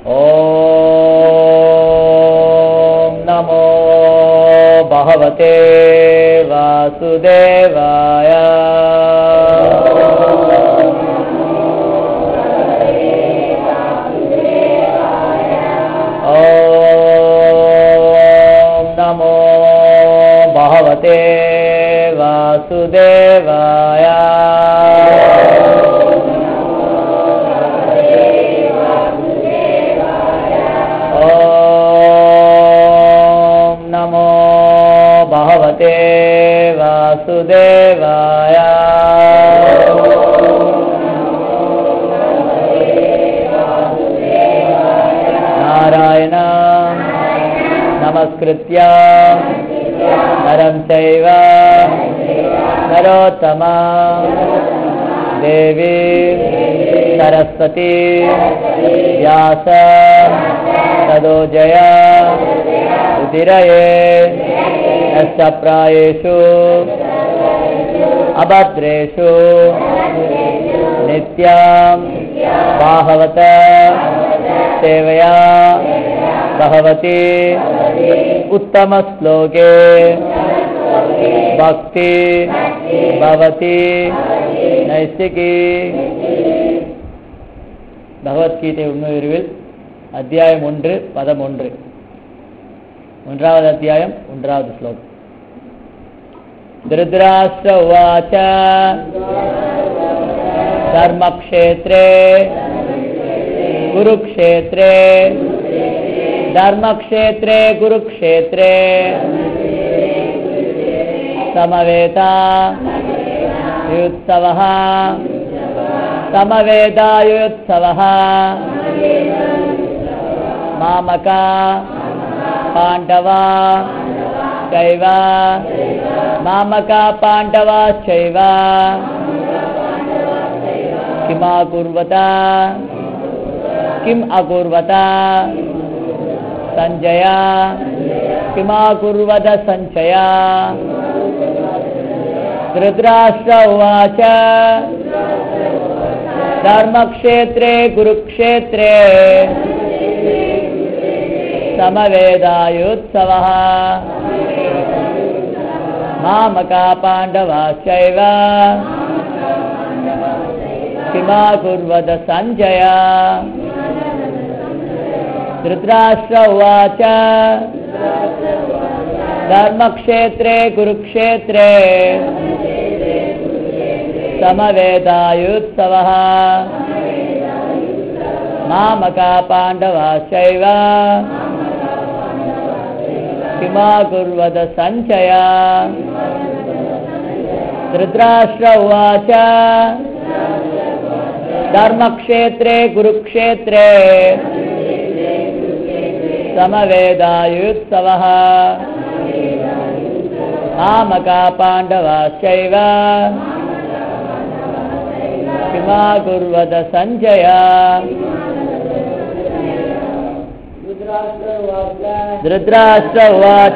ॐ नमो भगवते वासुदेवाय ॐ नमो भगवते वासुदेवाय ॐ नमो भगवते वासुदेवाय नारायण नमस्कृत्य नरं चैव नरोत्तमा देवी सरस्वती व्यास तदोजय उदिरये यस्य प्रायेषु अभद्रेषु नित्यां बाहवत सेवया भगवती उत्तमश्लोके भक्ति भवति நைஸ்டிகி பகவத்கீதை உண்மையுருவில் அத்தியாயம் ஒன்று பதம் ஒன்று ஒன்றாவது அத்தியாயம் ஒன்றாவது ஸ்லோகம் திருதராஷ்டிர உவாச்ச தர்மக்ஷேத்ரே குருக்ஷேத்ரே धर्मक्षेत्रे कुरुक्षेत्रे समवेता युत्सवः समवेदायुत्सवः मामका पाण्डवा चैव मामका पाण्डवाश्चैव किमाकुर्वत किम् अकुर्वत सञ्जय किमाकुर्वत सञ्चय धृतराष्ट्र उवाच धर्मक्षेत्रे कुरुक्षेत्रे समवेदायुत्सवः मामका पाण्डवाश्चैव किमाकुर्वत सञ्जय धृतराष्ट्र उवाच धर्मक्षेत्रे कुरुक्षेत्रे समवेदायुत्सवः मामका पाण्डवाश्चैव किमाकुर्वत सञ्चय धृतराष्ट्र उवाच धर्मक्षेत्रे कुरुक्षेत्रे समवेदायुत्सवः मामका पाण्डवाश्चैव किमाकुर्वत सञ्जय धृतराष्ट्र उवाच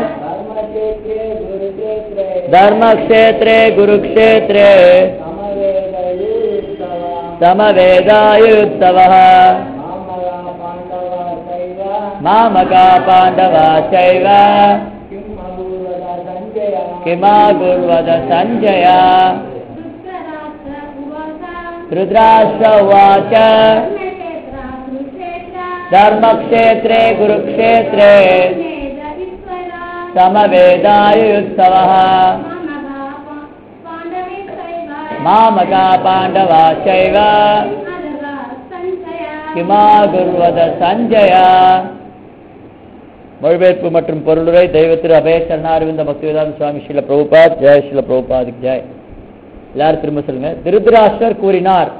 धर्मक्षेत्रे कुरुक्षेत्रे समवेदायुत्सवः मामका पाण्डवा चैव किमाकुर्वत सञ्जय रुद्राष्ट्र उवाच धर्मक्षेत्रे कुरुक्षेत्रे समवेदायुत्सवः मामका पाण्डवा चैव கிமாகுர்வத சஞ்சயா மொழிபெயர்ப்பு மற்றும் பொருளுரை தெய்வ திரு அபய சரணாரவிந்த பக்திவேதாந்த சுவாமி ஸ்ரீல பிரபுபாத் ஜெய ஸ்ரீல பிரபுபாதிக் ஜெய் எல்லாரும் திரும்ப சொல்லுங்க திருதராஷ்டர் கூறினார்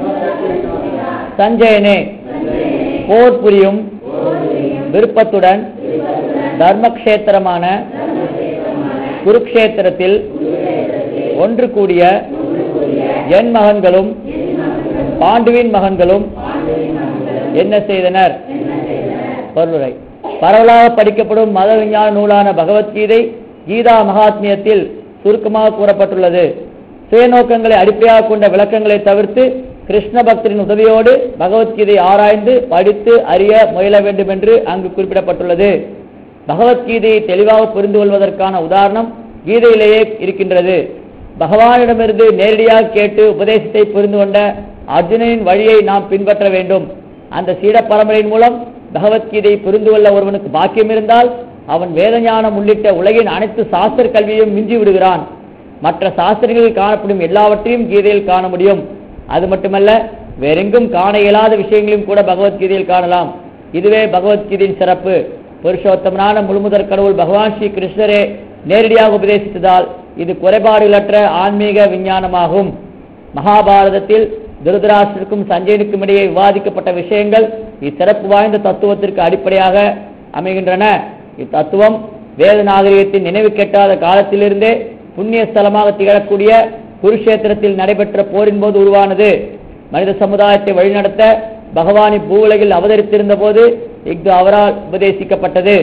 சஞ்சயனே போர் புரியும் விருப்பத்துடன் தர்மக்ஷேத்திரமான குருக்ஷேத்திரத்தில் ஒன்று கூடிய என் மகன்களும் பாண்டுவின் மகன்களும் என்ன செய்தனர் பொருளுரை பரவலாக படிக்கப்படும் மத விஞ்ஞான நூலான பகவத்கீதை கீதா மகாத்மியத்தில் சுருக்கமாக கூறப்பட்டுள்ளது சுயநோக்கங்களை அடிப்படையாக கொண்ட விளக்கங்களை தவிர்த்து கிருஷ்ண பக்தரின் உதவியோடு பகவத்கீதை ஆராய்ந்து படித்து அறிய முயல வேண்டும் என்று அங்கு குறிப்பிடப்பட்டுள்ளது பகவத்கீதையை தெளிவாக புரிந்து கொள்வதற்கான உதாரணம் கீதையிலேயே இருக்கின்றது பகவானிடமிருந்து நேரடியாக கேட்டு உபதேசத்தை புரிந்து கொண்ட அர்ஜுனனின் வழியை நாம் பின்பற்ற வேண்டும் அந்த சீட பரம்பரையின் மூலம் பகவத்கீதையை புரிந்து கொள்ள ஒருவனுக்கு பாக்கியம் இருந்தால் அவன் வேதஞானம் உள்ளிட்ட உலகின் அனைத்து சாஸ்திர கல்வியையும் மிஞ்சி விடுகிறான் மற்ற சாஸ்திரங்களில் காணப்படும் எல்லாவற்றையும் கீதையில் காண முடியும் அது மட்டுமல்ல வேறெங்கும் காண இயலாத விஷயங்களையும் கூட பகவத்கீதையில் காணலாம் இதுவே பகவத்கீதையின் சிறப்பு புருஷோத்தமனான முழுமுதற் கடவுள் பகவான் ஸ்ரீ கிருஷ்ணரே நேரடியாக உபதேசித்ததால் இது குறைபாடுகளற்ற ஆன்மீக விஞ்ஞானமாகும் மகாபாரதத்தில் திருதராஷ்டிற்கும் சஞ்சயனுக்கும் இடையே விவாதிக்கப்பட்ட விஷயங்கள் இச்சிறப்பு வாய்ந்த தத்துவத்திற்கு அடிப்படையாக அமைகின்றன இத்தத்துவம் வேத நாகரிகத்தின் நினைவு கெட்டாத காலத்திலிருந்தே புண்ணிய ஸ்தலமாக திகழக்கூடிய குருஷேத்திரத்தில் நடைபெற்ற போரின் போது உருவானது மனித சமுதாயத்தை வழிநடத்த பகவான் பூவுலகில் அவதரித்திருந்த போது இஃது அவரால் உபதேசிக்கப்பட்டது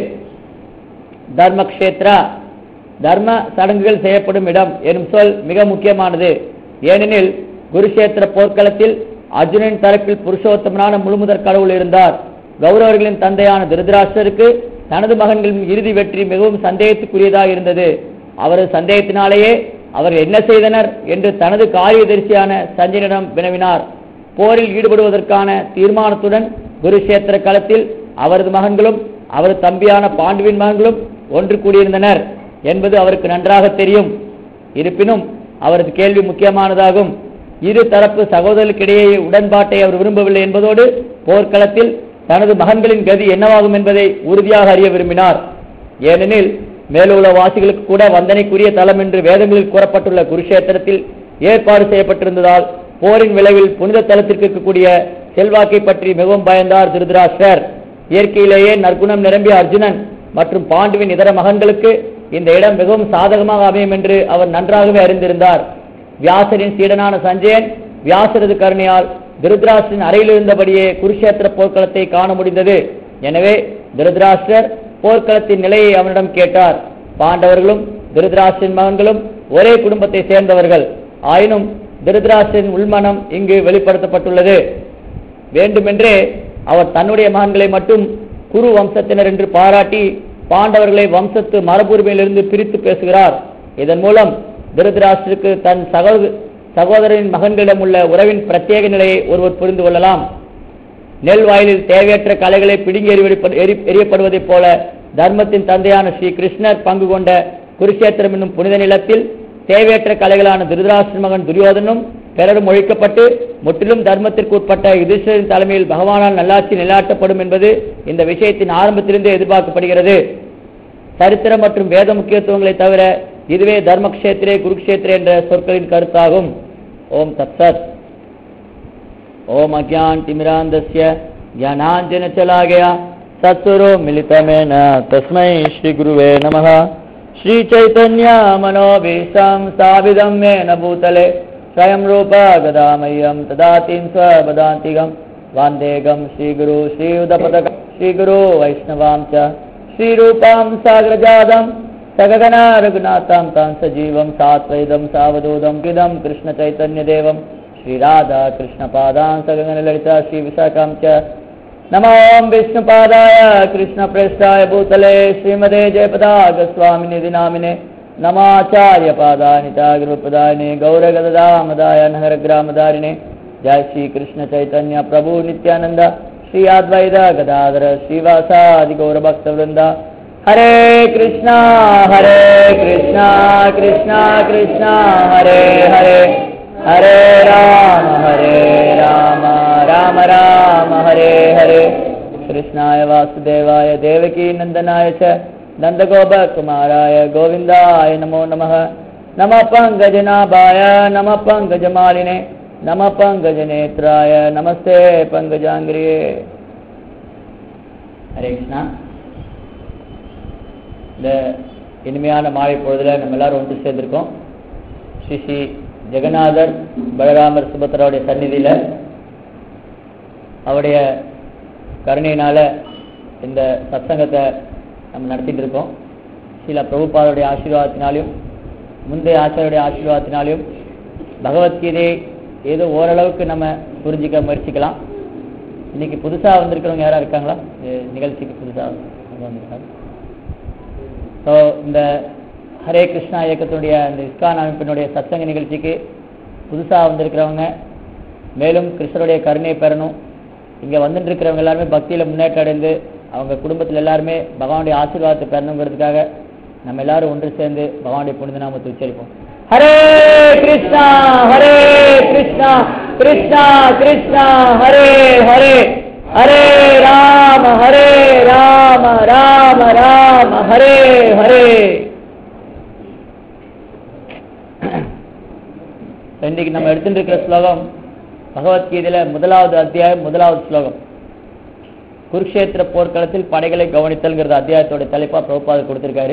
தர்மக்ஷேத்ரா தர்ம சடங்குகள் செய்யப்படும் இடம் எனும் சொல் மிக முக்கியமானது ஏனெனில் குருஷேத்திர போர்க்களத்தில் அர்ஜுனன் தரப்பில் புருஷோத்தமனான முழுமுதற் கடவுள் இருந்தார் கௌரவர்களின் தந்தையான திருதராஷ்டருக்கு தனது மகன்களின் இறுதி வெற்றி மிகவும் சந்தேகத்துக்குரியதாக இருந்தது அவரது சந்தேகத்தினாலேயே அவர் என்ன செய்தனர் என்று தனது காரியதரிசியான சஞ்சயனிடம் வினவினார் போரில் ஈடுபடுவதற்கான தீர்மானத்துடன் குருஷேத்திர களத்தில் அவரது மகன்களும் அவரது தம்பியான பாண்டுவின் மகன்களும் ஒன்று கூடியிருந்தனர் என்பது அவருக்கு நன்றாக தெரியும் இருப்பினும் அவரது கேள்வி முக்கியமானதாகும் இரு தரப்பு சகோதரர்களுக்கிடையே உடன்பாட்டை அவர் விரும்பவில்லை என்பதோடு போர்க்களத்தில் தனது மகன்களின் கதி என்னவாகும் என்பதை உறுதியாக அறிய விரும்பினார் ஏனெனில் மேலுள்ள வாசிகளுக்கு கூட வந்தனைக்குரிய தலம் என்று வேதங்களில் கூறப்பட்டுள்ள குருஷேத்திரத்தில் ஏற்பாடு செய்யப்பட்டிருந்ததால் போரின் விளைவில் புனித தலத்திற்கு இருக்கக்கூடிய செல்வாக்கை பற்றி மிகவும் பயந்தார் திருதராஷ்டர் இயற்கையிலேயே நற்குணம் நிரம்பிய அர்ஜுனன் மற்றும் பாண்டுவின் இதர மகன்களுக்கு இந்த இடம் மிகவும் சாதகமாக அமையும் என்று அவர் நன்றாகவே அறிந்திருந்தார் வியாசரின் சீடனான சஞ்சயன் வியாசரது கருணையால் திருதராஷ்டிரன் அறையில் இருந்தபடியே குருஷேத்திர போர்க்களத்தை காண முடிந்தது எனவே திருதராஷ்டிரர் போர்க்களத்தின் நிலையை அவனிடம் கேட்டார் பாண்டவர்களும் திருதராஷ்டிரன் மகன்களும் ஒரே குடும்பத்தை சேர்ந்தவர்கள் ஆயினும் திருதராஷ்டிரன் உள்மனம் இங்கு வெளிப்படுத்தப்பட்டுள்ளது வேண்டுமென்றே அவர் தன்னுடைய மகன்களை மட்டும் குரு வம்சத்தினர் என்று பாராட்டி பாண்டவர்களை வம்சத்து மரபுரிமையிலிருந்து பிரித்து பேசுகிறார் இதன் மூலம் திருதராஷ்டிருக்கு தன் சகோதர சகோதரனின் மகன்களிடம் உள்ள உறவின் பிரத்யேக நிலையை ஒருவர் புரிந்து கொள்ளலாம் நெல் வயலில் தேவையற்ற கலைகளை பிடுங்கி எறிவெடுப்ப- எரி- எறியப்படுவதைப் போல தர்மத்தின் தந்தையான ஸ்ரீ கிருஷ்ணர் பங்கு கொண்ட குருஷேத்திரம் என்னும் புனித நிலத்தில் தேவையற்ற கலைகளான திருதராஷ்டிர மகன் துரியோதனும் பிறரும் ஒழிக்கப்பட்டு முற்றிலும் தர்மத்திற்கு உட்பட்ட யுதிஷ்டரின் தலைமையில் பகவானால் நல்லாட்சி நிலைநாட்டப்படும் என்பது இந்த விஷயத்தின் ஆரம்பத்திலிருந்தே எதிர்பார்க்கப்படுகிறது சரித்திரம் மற்றும் வேத முக்கியத்துவங்களை தவிர இதுவே தர்மக்ஷேத்திரே குருக்ஷேத்திரே என்ற சொற்களின் கருத்தாகும் ஓம் தத்சத் ओम अज्ञान तिमिरांधस्य ज्ञानांजन चला गया सत्सुरो मिलितमेन तस्मै श्री गुरुवे नमः श्री चैतन्य मनोभीष्टं स्थापितं येन भूतले स्वयं रूप गदामह्यं ददातिं स्वपदान्तिकं वान्देगं श्रीगुरु श्रीयुधपदक श्रीगुरु वैष्णवां च श्रीरूपां साग्रजातं सगगना रघुनाथां तां सजीवं सात्वैदं सावधूतं किदं कृष्णचैतन्यदेवं श्रीराधा कृष्णपादान् सगगनललिता श्रीविशाखां च नमो ॐ विष्णुपादाय कृष्णप्रेष्ठाय भूतले श्रीमदे जयपदागस्वामिनिधि नामिने नमाचार्यपादानिता गुरुपदायिने गौरगदामदाय नगरग्रामदारिणे जय श्रीकृष्ण चैतन्य प्रभु नित्यानन्द श्री अद्वैत गदाधर श्रीवासादि गौरभक्तवृन्द हरे कृष्णा हरे कृष्णा कृष्णा कृष्णा हरे हरे हरे राम हरे राम राम राम हरे हरे कृष्णाय वासुदेवाय देवकी नन्दनाय च नन्दगोपकुमाराय गोविन्दाय नमो नमः नमः पङ्कजनाभाय नमः पङ्कजमालिने नमः पङ्कजनेत्राय नमस्ते पङ्कजाङ्ग्रिये ஹரே கிருஷ்ணா இந்த இனிமையான மாலை பொழுதுல நம்ம எல்லாரும் ஒன்று சேர்ந்திருக்கோம் ஸ்ரீ ஸ்ரீ ஜெகநாதர் பலராமர் சுபத்திராவுடைய சந்நிதியில அவருடைய கருணையினால இந்த சத்சங்கத்தை நம்ம நடத்திட்டு இருக்கோம் சில பிரபுபாதருடைய ஆசீர்வாதத்தினாலையும் முந்தைய ஆச்சாரியுடைய ஆசீர்வாதத்தினாலையும் பகவத்கீதையை ஏதோ ஓரளவுக்கு நம்ம புரிஞ்சிக்க முயற்சிக்கலாம் இன்னைக்கு புதுசா வந்திருக்கிறவங்க யாரா இருக்காங்களா இந்த நிகழ்ச்சிக்கு புதுசா வந்திருக்காங்க ஸோ இந்த ஹரே கிருஷ்ணா இயக்கத்தினுடைய இந்த இஸ்கான் அமைப்பினுடைய சத்சங்க நிகழ்ச்சிக்கு புதுசா வந்திருக்கிறவங்க மேலும் கிருஷ்ணருடைய கருணை பெறணும் இங்க வந்துட்டு இருக்கிறவங்க எல்லாருமே பக்தியில முன்னேற்றம் அடைந்து அவங்க குடும்பத்தில் எல்லாருமே பகவானுடைய ஆசீர்வாதத்தை பெறணுங்கிறதுக்காக நம்ம எல்லாரும் ஒன்று சேர்ந்து பகவானுடைய புனித நாமத்தை உச்சரிப்போம் ஹரே கிருஷ்ணா ஹரே கிருஷ்ணா கிருஷ்ணா கிருஷ்ணா ஹரே ஹரே ஹரே ராம ஹரே ராம ராம ராம ஹரே ஹரே இன்னைக்கு நம்ம எடுத்துட்டு இருக்கிற ஸ்லோகம் பகவத்கீதையில முதலாவது அத்தியாயம் முதலாவது ஸ்லோகம் குருக்ஷேத்திர போர்க்களத்தில் படைகளை கவனித்தல்ங்கிறது அத்தியாயத்தோட தலைப்பா பிரபுபாத கொடுத்திருக்காரு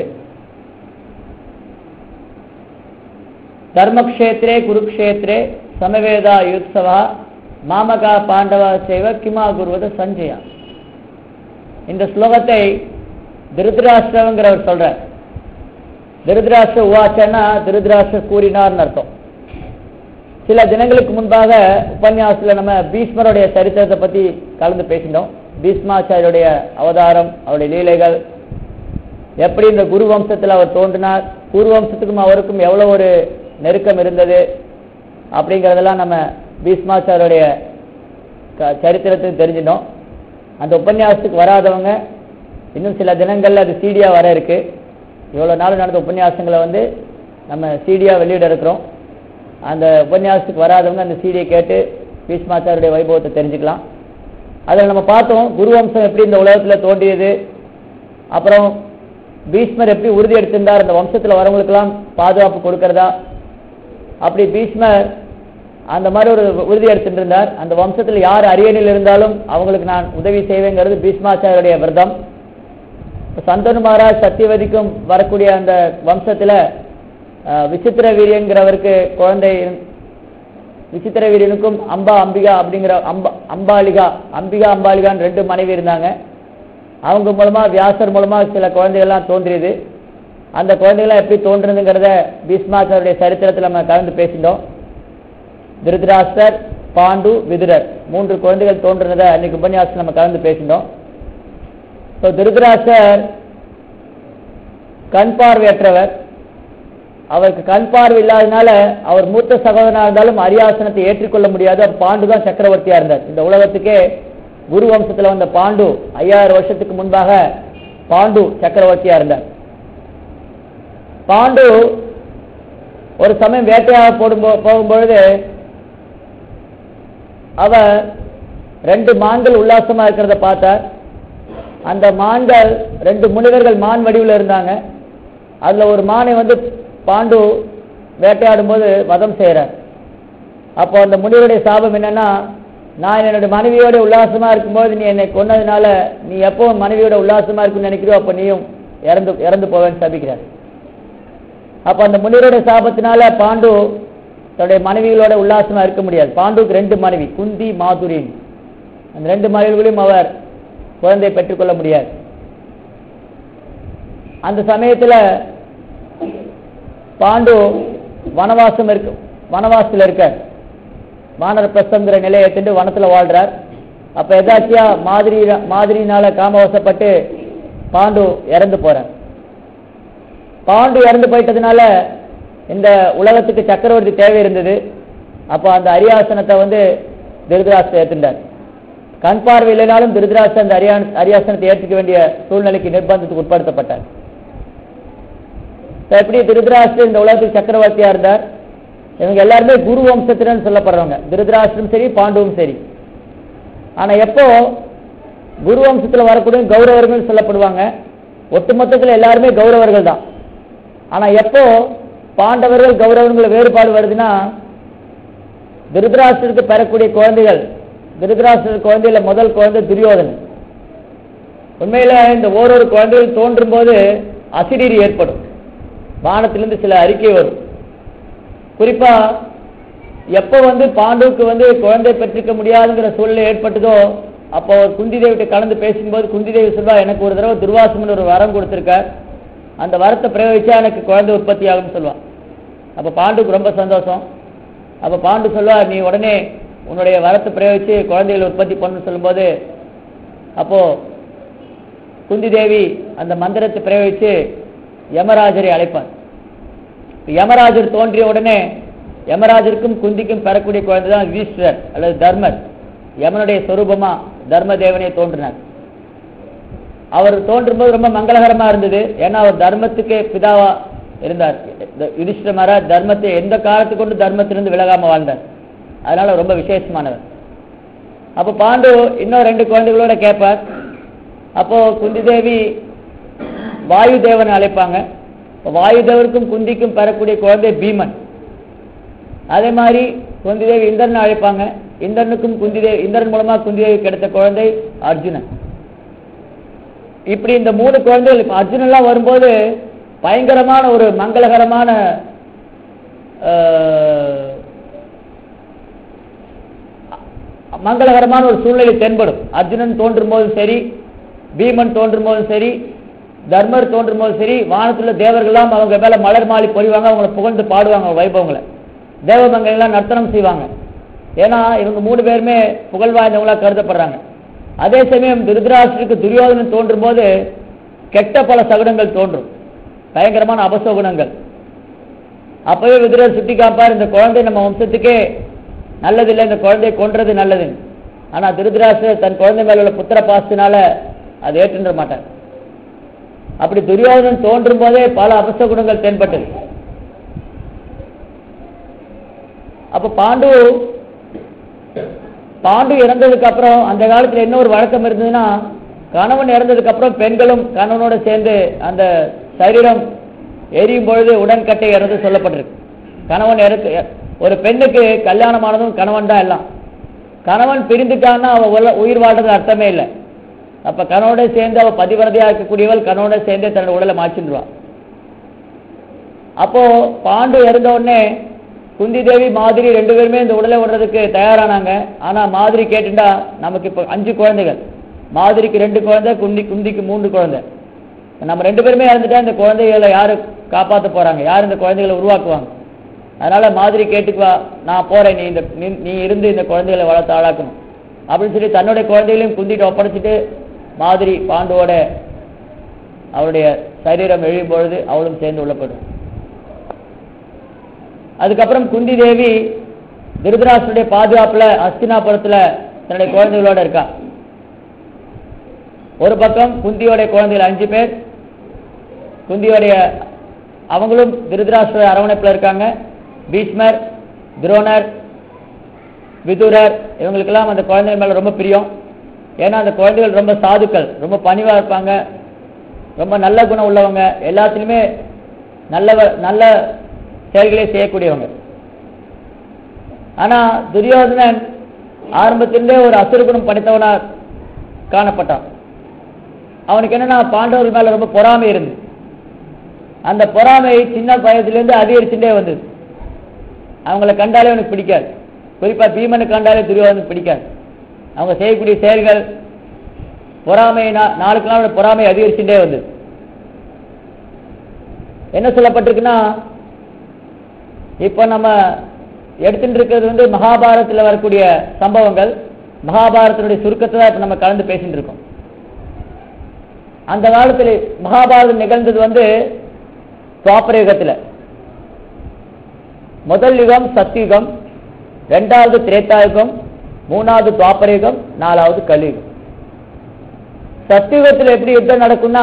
தர்மக்ஷேத்திரே குருக்ஷேத்திரே சமவேதா யுத்சவா மாமகா பாண்டவா சேவ கிமா குருவத சஞ்சயா இந்த ஸ்லோகத்தை திருதராஷ்டிரங்கிறவர் சொல்றார் திருதராஷ்டிர உவாச்சன்னா திருதராஷ்டிர கூறினார்னு அர்த்தம் சில தினங்களுக்கு முன்பாக உபன்யாசத்துல நம்ம பீஷ்மருடைய சரித்திரத்தை பத்தி கலந்து பேசினோம் பீஷ்மாச்சாரியுடைய அவதாரம் அவருடைய லீலைகள் எப்படி இந்த குரு வம்சத்தில் அவர் தோன்றினார் குரு வம்சத்துக்கும் அவருக்கும் எவ்வளவு ஒரு நெருக்கம் இருந்தது அப்படிங்கிறதெல்லாம் நம்ம பீஷ்மாச்சாரியுடைய க- சரித்திரத்தை தெரிஞ்சினோம் அந்த உபன்யாசத்துக்கு வராதவங்க இன்னும் சில தினங்கள்ல அது சீடியா வர இருக்கு இவ்வளவு நாள் நடந்த உபன்யாசங்களை வந்து நம்ம சீடியா வெளியிட இருக்கிறோம் அந்த உபன்யாசத்துக்கு வராதவங்க அந்த சீடியை கேட்டு பீஷ்மாச்சாரியுடைய வைபவத்தை தெரிஞ்சுக்கலாம் அதில் நம்ம பார்த்தோம் குருவம்சம் எப்படி இந்த உலகத்தில் தோன்றியது அப்புறம் பீஷ்மர் எப்படி உறுதி எடுத்திருந்தார் அந்த வம்சத்தில் வரவங்களுக்கெல்லாம் பாதுகாப்பு கொடுக்கறதா அப்படி பீஷ்மர் அந்த மாதிரி ஒரு உறுதி எடுத்துட்டு இருந்தார் அந்த வம்சத்தில் யார் அரியணையில் இருந்தாலும் அவங்களுக்கு நான் உதவி செய்வேங்கிறது பீஷ்மாச்சாரியுடைய விரதம் இப்ப சந்தனு மகாராஜ் சத்தியவதிக்கும் வரக்கூடிய அந்த வம்சத்துல அஹ், விசித்திர வீரியன்கிறவருக்கு குழந்தை இருந்- விசித்திர வீரியனுக்கும் அம்பா அம்பிகா அப்படிங்கிற அம்பா அம்பாலிகா அம்பிகா அம்பாலிகான்னு ரெண்டு மனைவி இருந்தாங்க அவங்க மூலமா வியாசர் மூலமா சில குழந்தைகள்லாம் தோன்றியது அந்த குழந்தைகள்லாம் எப்படி தோன்றுதுங்கிறத பீஷ்மாச்சாருடைய சரித்திரத்தில் நம்ம கலந்து பேசிட்டோம் திருதராஷ்டர் பாண்டு விதுரர் மூன்று குழந்தைகள் தோன்றினதை அன்னைக்கு உபன்யாசம் நம்ம கலந்து பேசிட்டோம் ஸோ திருதராஷ்டர் கண் பார்வையற்றவர் அவருக்கு கண் பார்வை இல்லாதனால அவர் மூத்த சகோதரனா இருந்தாலும் அரியாசனத்தை ஏற்றுக்கொள்ள முடியாத பாண்டு தான் சக்கரவர்த்தியா இருந்தார் இந்த உலகத்துக்கே குரு வம்சத்துல வந்த பாண்டு ஐயாயிரம் வருஷத்துக்கு முன்பாக பாண்டு சக்கரவர்த்தியா இருந்தார் பாண்டு ஒரு சமயம் வேட்டையாக போடும் போகும்பொழுது அவர் ரெண்டு மான்கள் உல்லாசமா இருக்கிறத பார்த்தார் அந்த மான்கள் ரெண்டு முனிவர்கள் மான் வடிவில் இருந்தாங்க அதுல ஒரு மானை வந்து பாண்டு வேட்டையாடும் போது வதம் செய்யறார் அப்போ அந்த முனிவருடைய சாபம் என்னன்னா நான் என்னோட மனைவியோட உல்லாசமா இருக்கும்போது நீ என்னை கொன்னதுனால நீ எப்போ மனைவியோட உல்லாசமா இருக்குன்னு நினைக்கிறியோ அப்ப நீயும் இறந்து இறந்து போவேன்னு சபிக்கிறார் அப்ப அந்த முனிவருடைய சாபத்தினால பாண்டு தன்னுடைய மனைவிகளோட உல்லாசமா இருக்க முடியாது பாண்டுக்கு ரெண்டு மனைவி குந்தி மாதுரின் அந்த ரெண்டு மனைவிகளையும் அவர் குழந்தை பெற்றுக்கொள்ள முடியாது அந்த சமயத்துல பாண்டு வனவாசம் இருக்கு வனவாசத்துல இருக்க வானர பிரசங்கிற நிலையை எடுத்துட்டு வனத்துல வாழ்றார் அப்ப எதாச்சியா மாதிரி மாதிரினால காமவசப்பட்டு பாண்டு இறந்து போறார் பாண்டு இறந்து போயிட்டதுனால இந்த உலகத்துக்கு சக்கரவர்த்தி தேவை இருந்தது அப்போ அந்த அரியாசனத்தை வந்து திருதராஷ்டிர ஏத்துட்டார் கண் பார்வை இல்லைனாலும் திருதராஷ்டிர அந்த அரியா அரியாசனத்தை ஏற்றுக்க வேண்டிய சூழ்நிலைக்கு நிர்பந்தத்துக்கு உட்படுத்தப்பட்டார் இப்ப எப்படி திருதராஷ்டிர இந்த உலகத்துக்கு சக்கரவர்த்தியா இருந்தார் இவங்க எல்லாருமே குரு வம்சத்தினு சொல்லப்படுறவங்க திருதராஷ்டிரம் சரி பாண்டுவும் சரி ஆனா எப்போ குரு வம்சத்துல வரக்கூடிய கௌரவர்கள் சொல்லப்படுவாங்க ஒட்டுமொத்தத்துல எல்லாருமே கௌரவர்கள் தான் ஆனா எப்போ பாண்டவர்கள் கௌரவர்கள் வேறுபாடு வருதுன்னா திருதராஷ்டிரருக்கு பெறக்கூடிய குழந்தைகள் திருதராஷ்டிர குழந்தையில முதல் குழந்தை துரியோதன் உண்மையில இந்த ஓரொரு குழந்தைகள் தோன்றும் போது அசிரீரி ஏற்படும் வானத்திலிருந்து சில அறிக்கை வரும் குறிப்பா எப்ப வந்து பாண்டுவுக்கு வந்து குழந்தை பெற்றிருக்க முடியாதுங்கிற சூழ்நிலை ஏற்பட்டதோ அப்போ அவர் குந்தி தேவிட்ட கலந்து பேசும்போது குந்தி தேவி சொல்வா எனக்கு ஒரு தடவை துர்வாசமன் ஒரு வரம் கொடுத்திருக்கார் அந்த வரத்தை பிரயோகிச்சா எனக்கு குழந்தை உற்பத்தி ஆகும்னு சொல்லுவான் அப்ப பாண்டுக்கு ரொம்ப சந்தோஷம் அப்ப பாண்டு சொல்லுவார் நீ உடனே உன்னுடைய வரத்தை பிரயோகிச்சு குழந்தைகளை உற்பத்தி பண்ணு சொல்லும்போது அப்போ குந்தி தேவி அந்த மந்திரத்தை பிரயோகிச்சு யமராஜரை அழைப்பார் யமராஜர் தோன்றிய உடனே யமராஜருக்கும் குந்திக்கும் பெறக்கூடிய குழந்தை தான் யுதிஷ்டர் அல்லது தர்மர் யமனுடைய சொரூபமா தர்ம தேவனே தோன்றினார் அவர் தோன்றும்போது ரொம்ப மங்களகரமா இருந்தது ஏன்னா அவர் தர்மத்துக்கு பிதாவா இருந்தார் இந்த யுதிஷ்டர மகாராஜ் தர்மத்தை எந்த காலத்துக்கு கொண்டு தர்மத்திலிருந்து விலகாம வாழ்ந்தார் அதனால ரொம்ப விசேஷமானவர் அப்போ பாண்டு இன்னும் ரெண்டு குழந்தைகளோட கேட்பார் அப்போ குந்தி தேவி வாயு தேவனை அழைப்பாங்க அப்ப வாயு தேவருக்கும் குந்திக்கும் பெறக்கூடிய குழந்தை பீமன் அதே மாதிரி குந்தி தேவி இந்திரனை அழைப்பாங்க இந்திரனுக்கும் குந்தி தேவி இந்திரன் மூலமா குந்தி தேவி கிடைத்த குழந்தை அர்ஜுனன் இப்படி இந்த மூணு குழந்தைகள் இப்ப அர்ஜுனன் எல்லாம் வரும்போது பயங்கரமான ஒரு மங்களகரமான ஆஹ், மங்களகரமான ஒரு சூழ்நிலை தென்படும் அர்ஜுனன் தோன்றும் போதும் சரி பீமன் தோன்றும் போதும் சரி தர்மர் தோன்றும் போதும் சரி வானத்துல தேவர்கள்லாம் அவங்க மேல மலர் மாலை பொழிவாங்க அவங்கள புகழ்ந்து பாடுவாங்க அவங்க வைபவங்களை தேவமங்கை எல்லாம் நர்த்தனம் செய்வாங்க ஏன்னா இவங்க மூணு பேருமே புகழ் வாய்ந்தவங்களா கருதப்படுறாங்க அதே சமயம் திருதராஷ்டிரருக்கு துரியோதனன் தோன்றும் போது கெட்ட பல சகுனங்கள் தோன்றும் பயங்கரமான அபசகுணங்கள் அப்பவே விதுரர் சுட்டி காப்பார் இந்த குழந்தை நம்ம வம்சத்துக்கே நல்லதில்லை இந்த குழந்தையை கொன்றது நல்லது ஆனா திருதராஷ்டிரர் தன் குழந்தை மேல உள்ள புத்திர பாசத்தினால அதை ஏற்றுன்ற மாட்டார் அப்படி துரியோதனன் தோன்றும் போதே பல அபசகுணங்கள் தென்பட்டது அப்ப பாண்டு பாண்டு இறந்ததுக்கு அப்புறம் அந்த காலத்துல என்ன ஒரு வழக்கம் இருந்ததுன்னா கணவன் இறந்ததுக்கு அப்புறம் பெண்களும் கணவனோட சேர்ந்து அந்த சரீரம் எரியும் பொழுது உடன்கட்டை இறந்து சொல்லப்பட்டிருக்கு கணவன் இறக்கு ஒரு பெண்ணுக்கு கல்யாணமானதும் கணவன் தான் எல்லாம் கணவன் பிரிந்துட்டான்னா அவ உல- உயிர் வாழ்றது அர்த்தமே இல்லை அப்ப கணவனோட சேர்ந்து அவ பதிவிரதையா இருக்கக்கூடியவள் கணவனோட சேர்ந்தே தன்னோட உடலை மாற்றிடுவாள் அப்போ பாண்டு இறந்த உடனே குந்தி தேவி மாதிரி ரெண்டு பேருமே இந்த உடலை விடுறதுக்கு தயாரானாங்க ஆனா மாதிரி கேட்டுட்டா நமக்கு இப்போ அஞ்சு குழந்தைகள் மாதிரிக்கு ரெண்டு குழந்தை குந்தி குந்திக்கு மூன்று குழந்தை நம்ம ரெண்டு பேருமே இறந்துட்டா இந்த குழந்தைகளை யாரு காப்பாத்த போறாங்க யார் இந்த குழந்தைகளை உருவாக்குவாங்க அதனால மாதிரி கேட்டுக்குவா நான் போறேன் நீ இந்த நீ- நீ இருந்து இந்த குழந்தைகளை வளர்த்து ஆளாக்கணும் அப்படின்னு சொல்லி தன்னுடைய குழந்தைகளையும் குந்திட்டு ஒப்படைச்சிட்டு மாதிரி பாண்டுவோட அவருடைய சரீரம் எழுயும் பொழுது அவளும் சேர்ந்து உள்ளப்படும் அதுக்கப்புறம் குந்தி தேவி திருதராஷ்டருடைய பாதுகாப்புல அஸ்தினாபுரத்துல தன்னுடைய குழந்தைகளோட இருக்கா ஒரு பக்கம் குந்தியோடைய குழந்தைகள் அஞ்சு பேர் குந்தியோடைய அவங்களும் திருதராஷ்டருடைய அரவணைப்புல இருக்காங்க பீஷ்மர் துரோணர் விதுரர் இவங்களுக்கெல்லாம் அந்த குழந்தைகள் மேல ரொம்ப பிரியம் ஏன்னா அந்த குழந்தைகள் ரொம்ப சாதுக்கள் ரொம்ப பணிவா இருப்பாங்க ரொம்ப நல்ல குணம் உள்ளவங்க எல்லாத்துலயுமே நல்லவ நல்ல செயல்களை செய்யக்கூடியவங்க ஆனா துரியோதனன் ஆரம்பத்திலிருந்தே ஒரு அசுரகுணம் படைத்தவனா காணப்பட்டான் அவனுக்கு என்னன்னா பாண்டவர் மேல ரொம்ப பொறாமை இருந்து அந்த பொறாமை சின்ன வயதிலிருந்து அதிகரிச்சுட்டே வந்தது அவங்கள கண்டாலே அவனுக்கு பிடிக்காது குறிப்பா பீமனை கண்டாலே துரியோதனுக்கு பிடிக்காது அவங்க செய்யக்கூடிய செயல்கள் பொறாமை நா- நாளுக்கு நாள் பொறாமை அதிகரிச்சுட்டே வந்தது என்ன சொல்லப்பட்டிருக்குன்னா இப்போ நம்ம எடுத்துட்டு இருக்கிறது வந்து மகாபாரதத்தில் வரக்கூடிய சம்பவங்கள் மகாபாரதத்தினுடைய சுருக்கத்தை தான் இப்போ நம்ம கலந்து பேசிட்டு இருக்கோம் அந்த காலத்தில் மகாபாரதம் நிகழ்ந்தது வந்து துவாபர யுகத்தில் முதல் யுகம் சத்தியுகம் ரெண்டாவது திரேதாயுகம் மூணாவது துவாபர யுகம் நாலாவது கலியுகம் சத்தியுகத்தில் எப்படி யுத்தம் நடக்கும்னா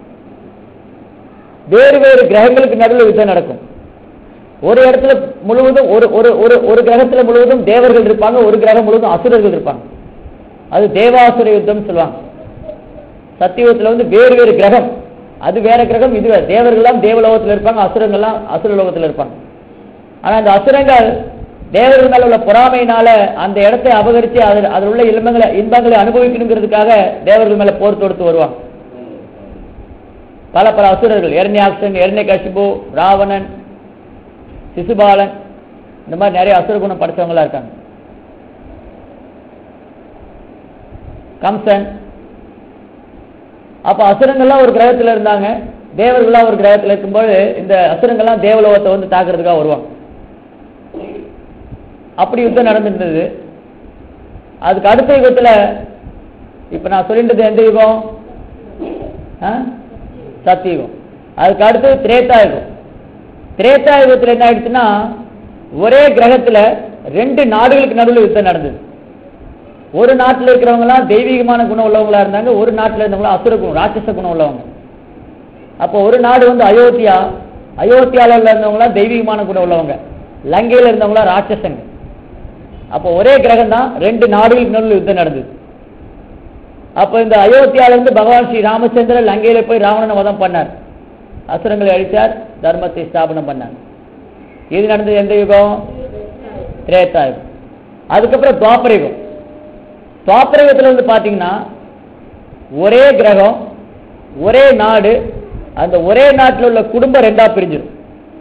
வேறு வேறு கிரகங்களுக்கு நடுவில் யுத்தம் நடக்கும் ஒரு இடத்துல முழுவதும் ஒரு ஒரு ஒரு ஒரு கிரகத்துல முழுவதும் தேவர்கள் இருப்பாங்க ஒரு கிரகம் முழுவதும் அசுரர்கள் இருப்பாங்க அது தேவாசுர யுத்தம் சொல்லுவாங்க சத்தியுகத்துல வந்து வேறு வேறு கிரகம் அது வேற கிரகம் இது வேற தேவர்கள்லாம் தேவலோகத்துல இருப்பாங்க அசுரங்கள்லாம் அசுர லோகத்துல இருப்பாங்க ஆனா அந்த அசுரங்கள் தேவர்கள் மேல உள்ள பொறாமையினால அந்த இடத்தை அபகரித்து அதில் அதில் உள்ள இன்பங்களை இன்பங்களை அனுபவிக்கணுங்கிறதுக்காக தேவர்கள் மேல போர் தொடுத்து வருவாங்க பல பல அசுரர்கள் எரண்யாக்ஷன் எரண்யகசிபு ராவணன் சிசுபாலன் இந்த மாதிரி நிறைய அசுர குணம் படைச்சவங்களா இருக்காங்க கம்சன் அப்ப அசுரங்கள்லாம் ஒரு கிரகத்துல இருந்தாங்க தேவர்கள்லாம் ஒரு கிரகத்துல இருக்கும்போது இந்த அசுரங்கள்லாம் தேவலோகத்தை வந்து தாக்குறதுக்காக வருவாங்க அப்படி யுத்தம் நடந்திருந்தது அதுக்கு அடுத்த யுகத்துல இப்ப நான் சொல்லின்றது எந்த யுகம் ஆ? சத்தியுகம் அதுக்கு அடுத்தது திரேதா யுகம் திரேதா யுகத்துல என்ன ஆயிடுச்சுன்னா ஒரே கிரகத்துல ரெண்டு நாடுகளுக்கு நடுவில் யுத்தம் நடந்தது ஒரு நாட்டுல இருக்கிறவங்க எல்லாம் தெய்வீகமான குணம் உள்ளவங்களா இருந்தாங்க ஒரு நாட்டுல இருந்தவங்க அசுர குணம் ராட்சச குணம் உள்ளவங்க அப்போ ஒரு நாடு வந்து அயோத்தியா அயோத்தியால இருந்தவங்க எல்லாம் தெய்வீகமான குணம் உள்ளவங்க லங்கையில இருந்தவங்க எல்லாம் ராட்சசங்க அப்போ ஒரே கிரகம் தான் ரெண்டு நாடுகளுக்கு நடுவில் யுத்தம் நடந்தது அப்போ இந்த அயோத்தியால இருந்து பகவான் ஸ்ரீ ராமச்சந்திரன் லங்கையில போய் ராவணனை வதம் பண்ணார் அசுரங்களை அழிச்சார் தர்மத்தை ஸ்தாபனம் பண்ணார் இது நடந்தது எந்த யுகம் திரேதா யுகம் அதுக்கப்புறம் துவாபர யுகம் துவாபர யுகத்துல வந்து பாத்தீங்கன்னா ஒரே கிரகம் ஒரே நாடு அந்த ஒரே நாட்டில் உள்ள குடும்பம் ரெண்டா பிரிஞ்சிடும்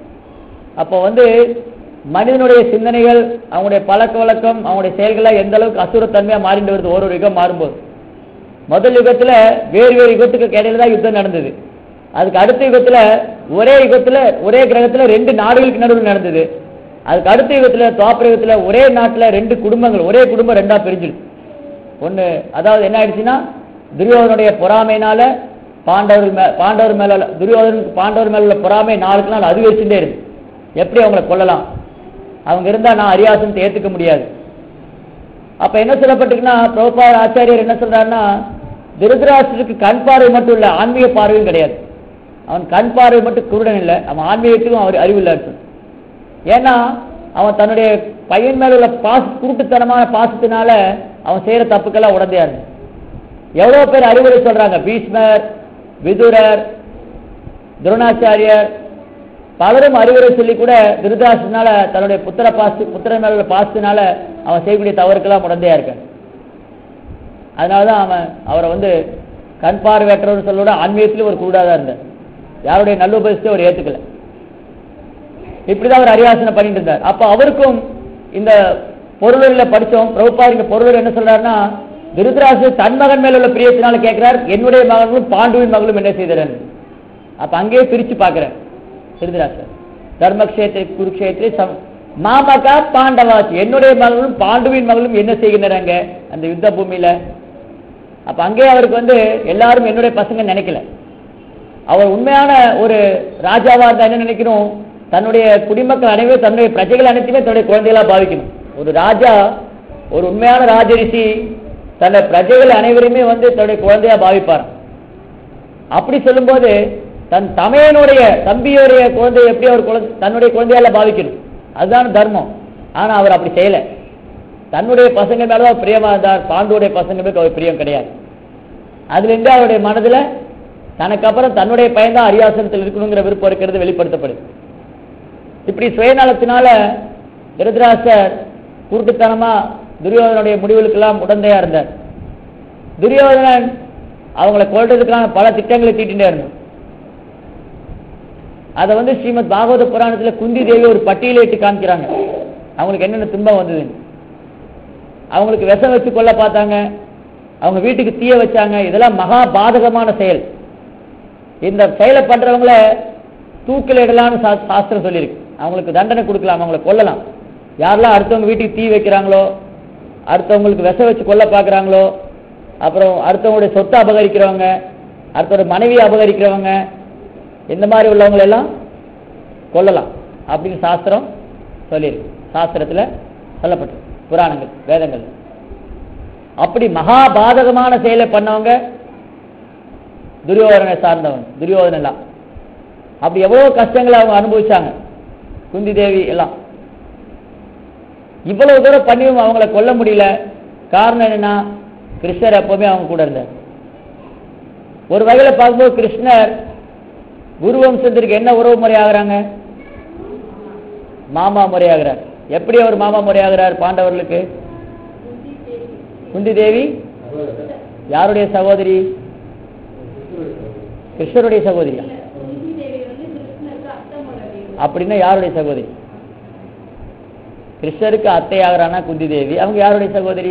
அப்போ வந்து மனிதனுடைய சிந்தனைகள் அவங்களுடைய பழக்க வழக்கம் அவங்களுடைய செயல்களை எந்த அளவுக்கு அசுரத்தன்மையா மாறிட்டு வருது ஒரு ஒரு யுகம் மாறும்போது முதல் யுகத்துல வேறு வேறு யுகத்துக்கு இடையில தான் யுத்தம் நடந்தது அதுக்கு அடுத்த யுகத்துல ஒரே யுகத்துல ஒரே கிரகத்துல ரெண்டு நாடுகளுக்கு நடுவில் நடந்தது அதுக்கு அடுத்த யுகத்துல துவாபர யுகத்துல ஒரே நாட்டுல ரெண்டு குடும்பங்கள் ஒரே குடும்பம் ரெண்டா பிரிஞ்சிடுது ஒண்ணு அதாவது என்ன ஆயிடுச்சுன்னா துரியோதனுடைய பொறாமைனால பாண்டவர்கள் மே பாண்டவர் மேல உள்ள- துரியோதனுக்கு பாண்டவர் மேல உள்ள பொறாமை நாளுக்கு நாள் அதிகரிச்சுட்டே இருக்கு எப்படி அவங்கள கொல்லலாம் அவங்க இருந்தா நான் அரியாசனத்தை ஏத்துக்க முடியாது அப்ப என்ன சொல்லப்பட்டிருக்குன்னா பிரபுபாத ஆச்சாரியர் என்ன சொல்றாருன்னா திருதராஷ்டிரருக்கு கண் பார்வை மட்டும் இல்ல ஆன்மீக பார்வையும் கிடையாது அவன் கண் பார்வை மட்டும் குருடன் இல்லை அவன் ஆன்மீகத்துக்கும் அவர் அறிவு இல்லை அர்த்தம் ஏன்னா அவன் தன்னுடைய பையன் மேல உள்ள பாச குருட்டுத்தனமான பாசத்தினால அவன் செய்யற தப்புக்கெல்லாம் உடந்தையா இருக்கு எவ்வளவு பேர் அறிவுரை சொல்றாங்க பீஷ்மர் விதுரர் துரோணாச்சாரியர் பலரும் அறிவுரை சொல்லி கூட திருதாசனால தன்னுடைய புத்திர பாசு புத்திர மேல உள்ள பாசத்தினால அவன் செய்யக்கூடிய தவறுக்கெல்லாம் உடந்தையா இருக்கான் அதனாலதான் அவன் அவரை வந்து கண் பார்வையற்றவர் சொல்லோட ஆன்மீகத்திலும் ஒரு கூடாதான் இருந்தார் யாருடைய நல்ல உபதேசத்தை அவர் ஏத்துக்கல இப்படிதான் அவர் அரியாசனை பண்ணிட்டு இருந்தார் அப்ப அவருக்கும் இந்த பொருளில படிச்சோம் பிரபுபார் இந்த பொருள் என்ன சொல்றாருன்னா திருதராசு தன் மகன் மேல உள்ள பிரியத்தினால கேட்கிறார் என்னுடைய மகனும் பாண்டுவின் மகளும் என்ன செய்தரன் அப்ப அங்கேயே பிரிச்சு பார்க்கிறேன் திருதராசர் தர்மக்ஷேத்திர குருக்ஷேத்திர சம் மாமகா பாண்டவாச்சு என்னுடைய மகளும் பாண்டுவின் மகளும் என்ன செய்கின்றாங்க அந்த யுத்த பூமியில அப்ப அங்கேயே அவருக்கு வந்து எல்லாரும் என்னுடைய பசங்க நினைக்கல அவர் உண்மையான ஒரு ராஜாவா இருந்தா என்ன நினைக்கணும் தன்னுடைய குடிமக்கள் அனைவரும் தன்னுடைய பிரஜைகள் அனைத்துமே தன்னுடைய குழந்தைகளா பாவிக்கணும் ஒரு ராஜா ஒரு உண்மையான ராஜரிஷி தன்னுடைய பிரஜைகள் அனைவருமே வந்து தன்னுடைய குழந்தையா பாவிப்பார் அப்படி சொல்லும்போது தன் தமையனுடைய தம்பியுடைய குழந்தையை எப்படி அவர் குழந்தை தன்னுடைய குழந்தையால பாவிக்கணும் அதுதான் தர்மம் ஆனா அவர் அப்படி செய்யல தன்னுடைய பசங்க மேலதான் அவர் பிரியமா இருந்தார் பாண்டுடைய பசங்க மேல அவர் பிரியம் கிடையாது அதுல இருந்து அவருடைய மனதுல தனக்கு அப்புறம் தன்னுடைய பையன்தான் அரியாசனத்தில் இருக்கணுங்கிற விருப்பம் இருக்கிறது வெளிப்படுத்தப்படுது இப்படி சுயநலத்தினால திருதராசர் குருட்டுத்தனமா துரியோதனுடைய முடிவுகளுக்கெல்லாம் உடந்தையா இருந்தார் துரியோதனன் அவங்கள கொல்றதுக்கான பல திட்டங்களை தீட்டிட்டே இருந்தான் அதை வந்து ஸ்ரீமத் பாகவத புராணத்துல குந்தி தேவி ஒரு பட்டியலிட்டு காமிக்கிறாங்க அவங்களுக்கு என்னென்ன துன்பம் வந்ததுன்னு அவங்களுக்கு விஷம் வச்சு கொல்ல பார்த்தாங்க அவங்க வீட்டுக்கு தீய வச்சாங்க இதெல்லாம் மகா பாதகமான செயல் இந்த செயலை பண்றவங்கள தூக்கில் இடலாம்னு சா- சாஸ்திரம் சொல்லியிருக்கு அவங்களுக்கு தண்டனை கொடுக்கலாம் அவங்கள கொல்லலாம் யாரெல்லாம் அடுத்தவங்க வீட்டுக்கு தீ வைக்கிறாங்களோ அடுத்தவங்களுக்கு விஷம் வச்சு கொல்ல பார்க்குறாங்களோ அப்புறம் அடுத்தவங்களுடைய சொத்தை அபகரிக்கிறவங்க அடுத்தவங்க மனைவியை அபகரிக்கிறவங்க இந்த மாதிரி உள்ளவங்களை எல்லாம் கொல்லலாம் அப்படின்னு சாஸ்திரம் சொல்லியிருக்கு சாஸ்திரத்துல சொல்லப்பட்டிருக்கு புராணங்கள் வேதங்கள் அப்படி மகா பாதகமான செயலை பண்ணவங்க துரியோதனை சார்ந்தவங்க துரியோதனை எல்லாம் அப்படி எவ்வளவு கஷ்டங்களை அவங்க அனுபவிச்சாங்க குந்தி தேவி எல்லாம் இவ்வளவு தூரம் பண்ணியும் அவங்கள கொல்ல முடியல காரணம் என்னன்னா கிருஷ்ணர் எப்பவுமே அவங்க கூட இருந்தார் ஒரு வகையில பார்க்கும்போது கிருஷ்ணர் குரு வம்சத்திற்கு என்ன உறவு முறை ஆகுறாங்க மாமா முறையாகிறார் எப்படி அவர் மாமா முறையாகிறார் பாண்டவர்களுக்கு குந்தி தேவி யாருடைய சகோதரி கிருஷ்ணருடைய சகோதரியா அப்படின்னா யாருடைய சகோதரி கிருஷ்ணருக்கு அத்தை ஆகிறானா குந்தி தேவி அவங்க யாருடைய சகோதரி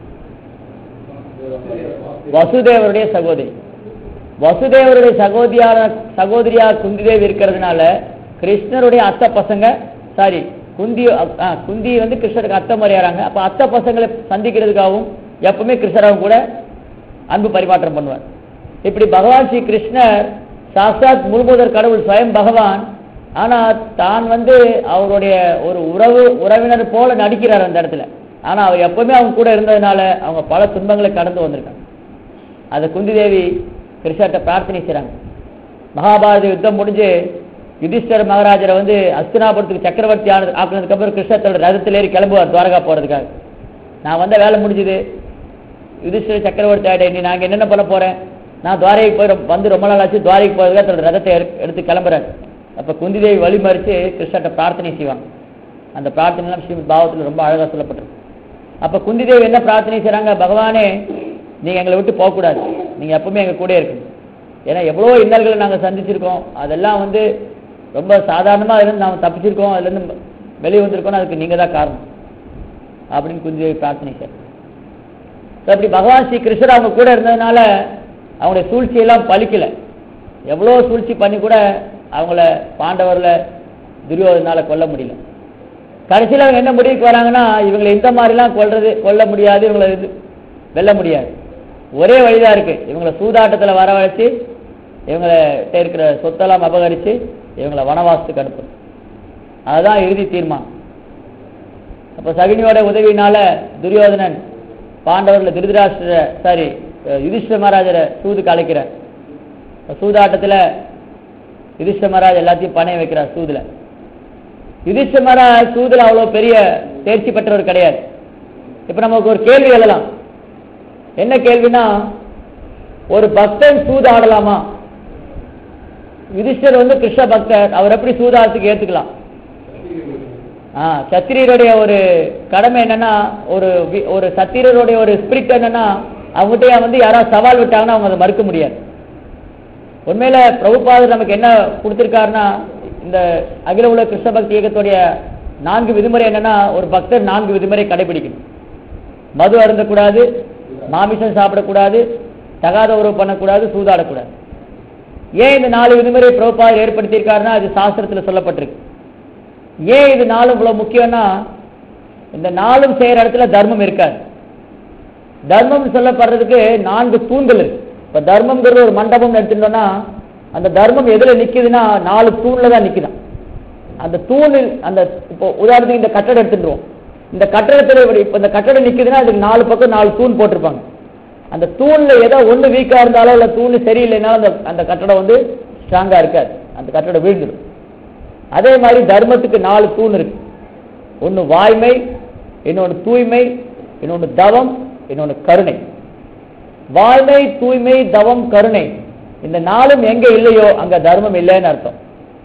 வசுதேவருடைய சகோதரி வசுதேவருடைய சகோதரியான சகோதரியா குந்தி தேவி இருக்கிறதுனால கிருஷ்ணருடைய அத்தை பசங்க சாரி குந்தி ஆ, குந்தி வந்து கிருஷ்ணருக்கு அத்தை மாதிரியாராங்க அப்ப அத்தை பசங்களை சந்திக்கிறதுக்காகவும் எப்பவுமே கிருஷ்ணராவும் கூட அன்பு பரிமாற்றம் பண்ணுவார் இப்படி பகவான் ஸ்ரீ கிருஷ்ணர் சாஸ்தாத் முழுமுதற் கடவுள் ஸ்வயம் பகவான் ஆனா தான் வந்து அவருடைய ஒரு உறவு உறவினர் போல நடிக்கிறார் அந்த இடத்துல ஆனா அவர் எப்பவுமே அவங்க கூட இருந்ததுனால அவங்க பல துன்பங்களை கடந்து வந்திருக்காங்க அதை குந்தி தேவி கிருஷ்ணர்கிட்ட பிரார்த்தனை செய்றாங்க மகாபாரத யுத்தம் முடிஞ்சு யுதிஷ்டர் மகாராஜரை வந்து அஸ்தினாபுரத்துக்கு சக்கரவர்த்தி ஆனது ஆக்குனதுக்கு அப்புறம் கிருஷ்ணத்தோட ரதத்தில் ஏறி கிளம்புவார் துவாரகா போறதுக்காக நான் வந்த வேலை முடிஞ்சுது யுதிஷ்டர் சக்கரவர்த்தி ஆயிட்டேன் நீ நாங்க என்னென்ன பண்ண போறேன் நான் துவாரைக்கு போய் ரொம்ப- வந்து ரொம்ப நாள் ஆச்சு துவாரைக்கு போறதுக்காக தன்னோட ரதத்தை எடு- எடுத்து கிளம்புறாரு அப்ப குந்தி தேவி வழிமறிச்சு கிருஷ்ணர்கிட்ட பிரார்த்தனை செய்வாங்க அந்த பிரார்த்தனை எல்லாம் ஸ்ரீமத் பாவத்தில் ரொம்ப அழகா சொல்லப்பட்டிருக்கு அப்ப குந்தி தேவி என்ன பிரார்த்தனை செய்றாங்க பகவானே நீங்க எங்களை விட்டு போகக்கூடாது நீங்க எப்பவுமே எங்க கூட இருக்கணும் ஏன்னா எவ்வளோ இன்னல்களை நாங்க சந்திச்சிருக்கோம் அதெல்லாம் வந்து ரொம்ப சாதாரணமா அதுலேருந்து நாம தப்பிச்சிருக்கோம் அதுல இருந்து வெளியே வந்திருக்கோம் அதுக்கு நீங்க தான் காரணம் அப்படின்னு குந்தி தேவி பிரார்த்தனை செய்றாங்க So, அப்படி பகவான் ஸ்ரீ கிருஷ்ணர் அவங்க கூட இருந்ததுனால அவங்களுடைய சூழ்ச்சி எல்லாம் பலிக்கல எவ்வளோ சூழ்ச்சி பண்ணி கூட அவங்கள பாண்டவர்ல துரியோதனால கொல்ல முடியல கடைசியில் அவங்க என்ன முடிவுக்கு வராங்கன்னா இவங்களை இந்த மாதிரிலாம் கொல்றது கொல்ல முடியாது இவங்களை இது வெல்ல முடியாது ஒரே வழிதான் இருக்கு இவங்களை சூதாட்டத்தில் வரவழைச்சு இவங்களை கிட்ட இருக்கிற சொத்தெல்லாம் அபகரிச்சு இவங்களை வனவாசத்துக்கு அனுப்பணும் அதுதான் இறுதி தீர்மானம் அப்ப சகினியோட உதவியினால துரியோதனன் பாண்டவர்ல திருதராஷ்டிர சாரி யுதிஷ்ட மகாராஜரை சூதுக்கு அழைக்கிறார் இப்ப சூதாட்டத்துல யுதிஷ்ட மகாராஜ் எல்லாத்தையும் பணைய வைக்கிறார் சூதுல யுதிஷ்ட மகாராஜ் சூதுல அவ்வளவு பெரிய தேர்ச்சி பெற்றவர் கிடையாது இப்ப நமக்கு ஒரு கேள்வி எழலாம் என்ன கேள்வினா ஒரு பக்தன் சூது ஆடலாமா யுதிஷ்டர் வந்து கிருஷ்ண பக்தர் அவர் எப்படி சூதாட்டத்துக்கு ஏத்துக்கலாம் ஆ சத்திரியருடைய ஒரு கடமை என்னன்னா ஒரு வி- ஒரு சத்திரியருடைய ஒரு ஸ்பிரிட் என்னன்னா அவங்ககிட்ட வந்து யாராவது சவால் விட்டாங்கன்னா அவங்க அதை மறுக்க முடியாது உண்மையில பிரபுபாதர் நமக்கு என்ன கொடுத்திருக்காருன்னா இந்த அகில உலக கிருஷ்ண பக்தி இயக்கத்துடைய நான்கு விதிமுறை என்னன்னா ஒரு பக்தர் நான்கு விதிமுறை கடைபிடிக்கணும் மது அருந்தக்கூடாது மாமிசம் சாப்பிடக்கூடாது தகாத உறவு பண்ணக்கூடாது சூதாடக்கூடாது ஏன் இந்த நாலு விதிமுறை பிரபுபாதர் ஏற்படுத்தியிருக்காருன்னா அது சாஸ்திரத்துல சொல்லப்பட்டிருக்கு ஏன் இது நாளும் இவ்வளவு முக்கியம்னா இந்த நாளும் செய்யற இடத்துல தர்மம் இருக்காது தர்மம் சொல்லப்படுறதுக்கு நான்கு தூண்கள் இருக்கு இப்ப தர்மம்ங்கிறது ஒரு மண்டபம் எடுத்துட்டோம்னா அந்த தர்மம் எதுல நிக்குதுன்னா நாலு தூண்ல தான் நிக்குதாம் அந்த தூணில் அந்த இப்போ உதாரணத்துக்கு இந்த கட்டடம் எடுத்துட்டுருவோம் இந்த கட்டடத்துல இப்படி இப்ப இந்த கட்டடம் நிக்குதுன்னா அதுக்கு நாலு பக்கம் நாலு தூண் போட்டிருப்பாங்க அந்த தூண்ல ஏதோ ஒண்ணு வீக்கா இருந்தாலோ இல்ல தூண் சரியில்லைனாலும் அந்த அந்த கட்டடம் வந்து ஸ்ட்ராங்கா இருக்காது அந்த கட்டடம் வீழ்ந்துடும் அதே மாதிரி தர்மத்துக்கு நாலு தூண் இருக்கு ஒன்னு வாய்மை இன்னொன்னு தூய்மை இன்னொன்னு தவம் இன்னொன்னு கருணை வாய்மை தூய்மை தவம் கருணை இந்த நாளும் எங்க இல்லையோ அங்க தர்மம் இல்லைன்னு அர்த்தம்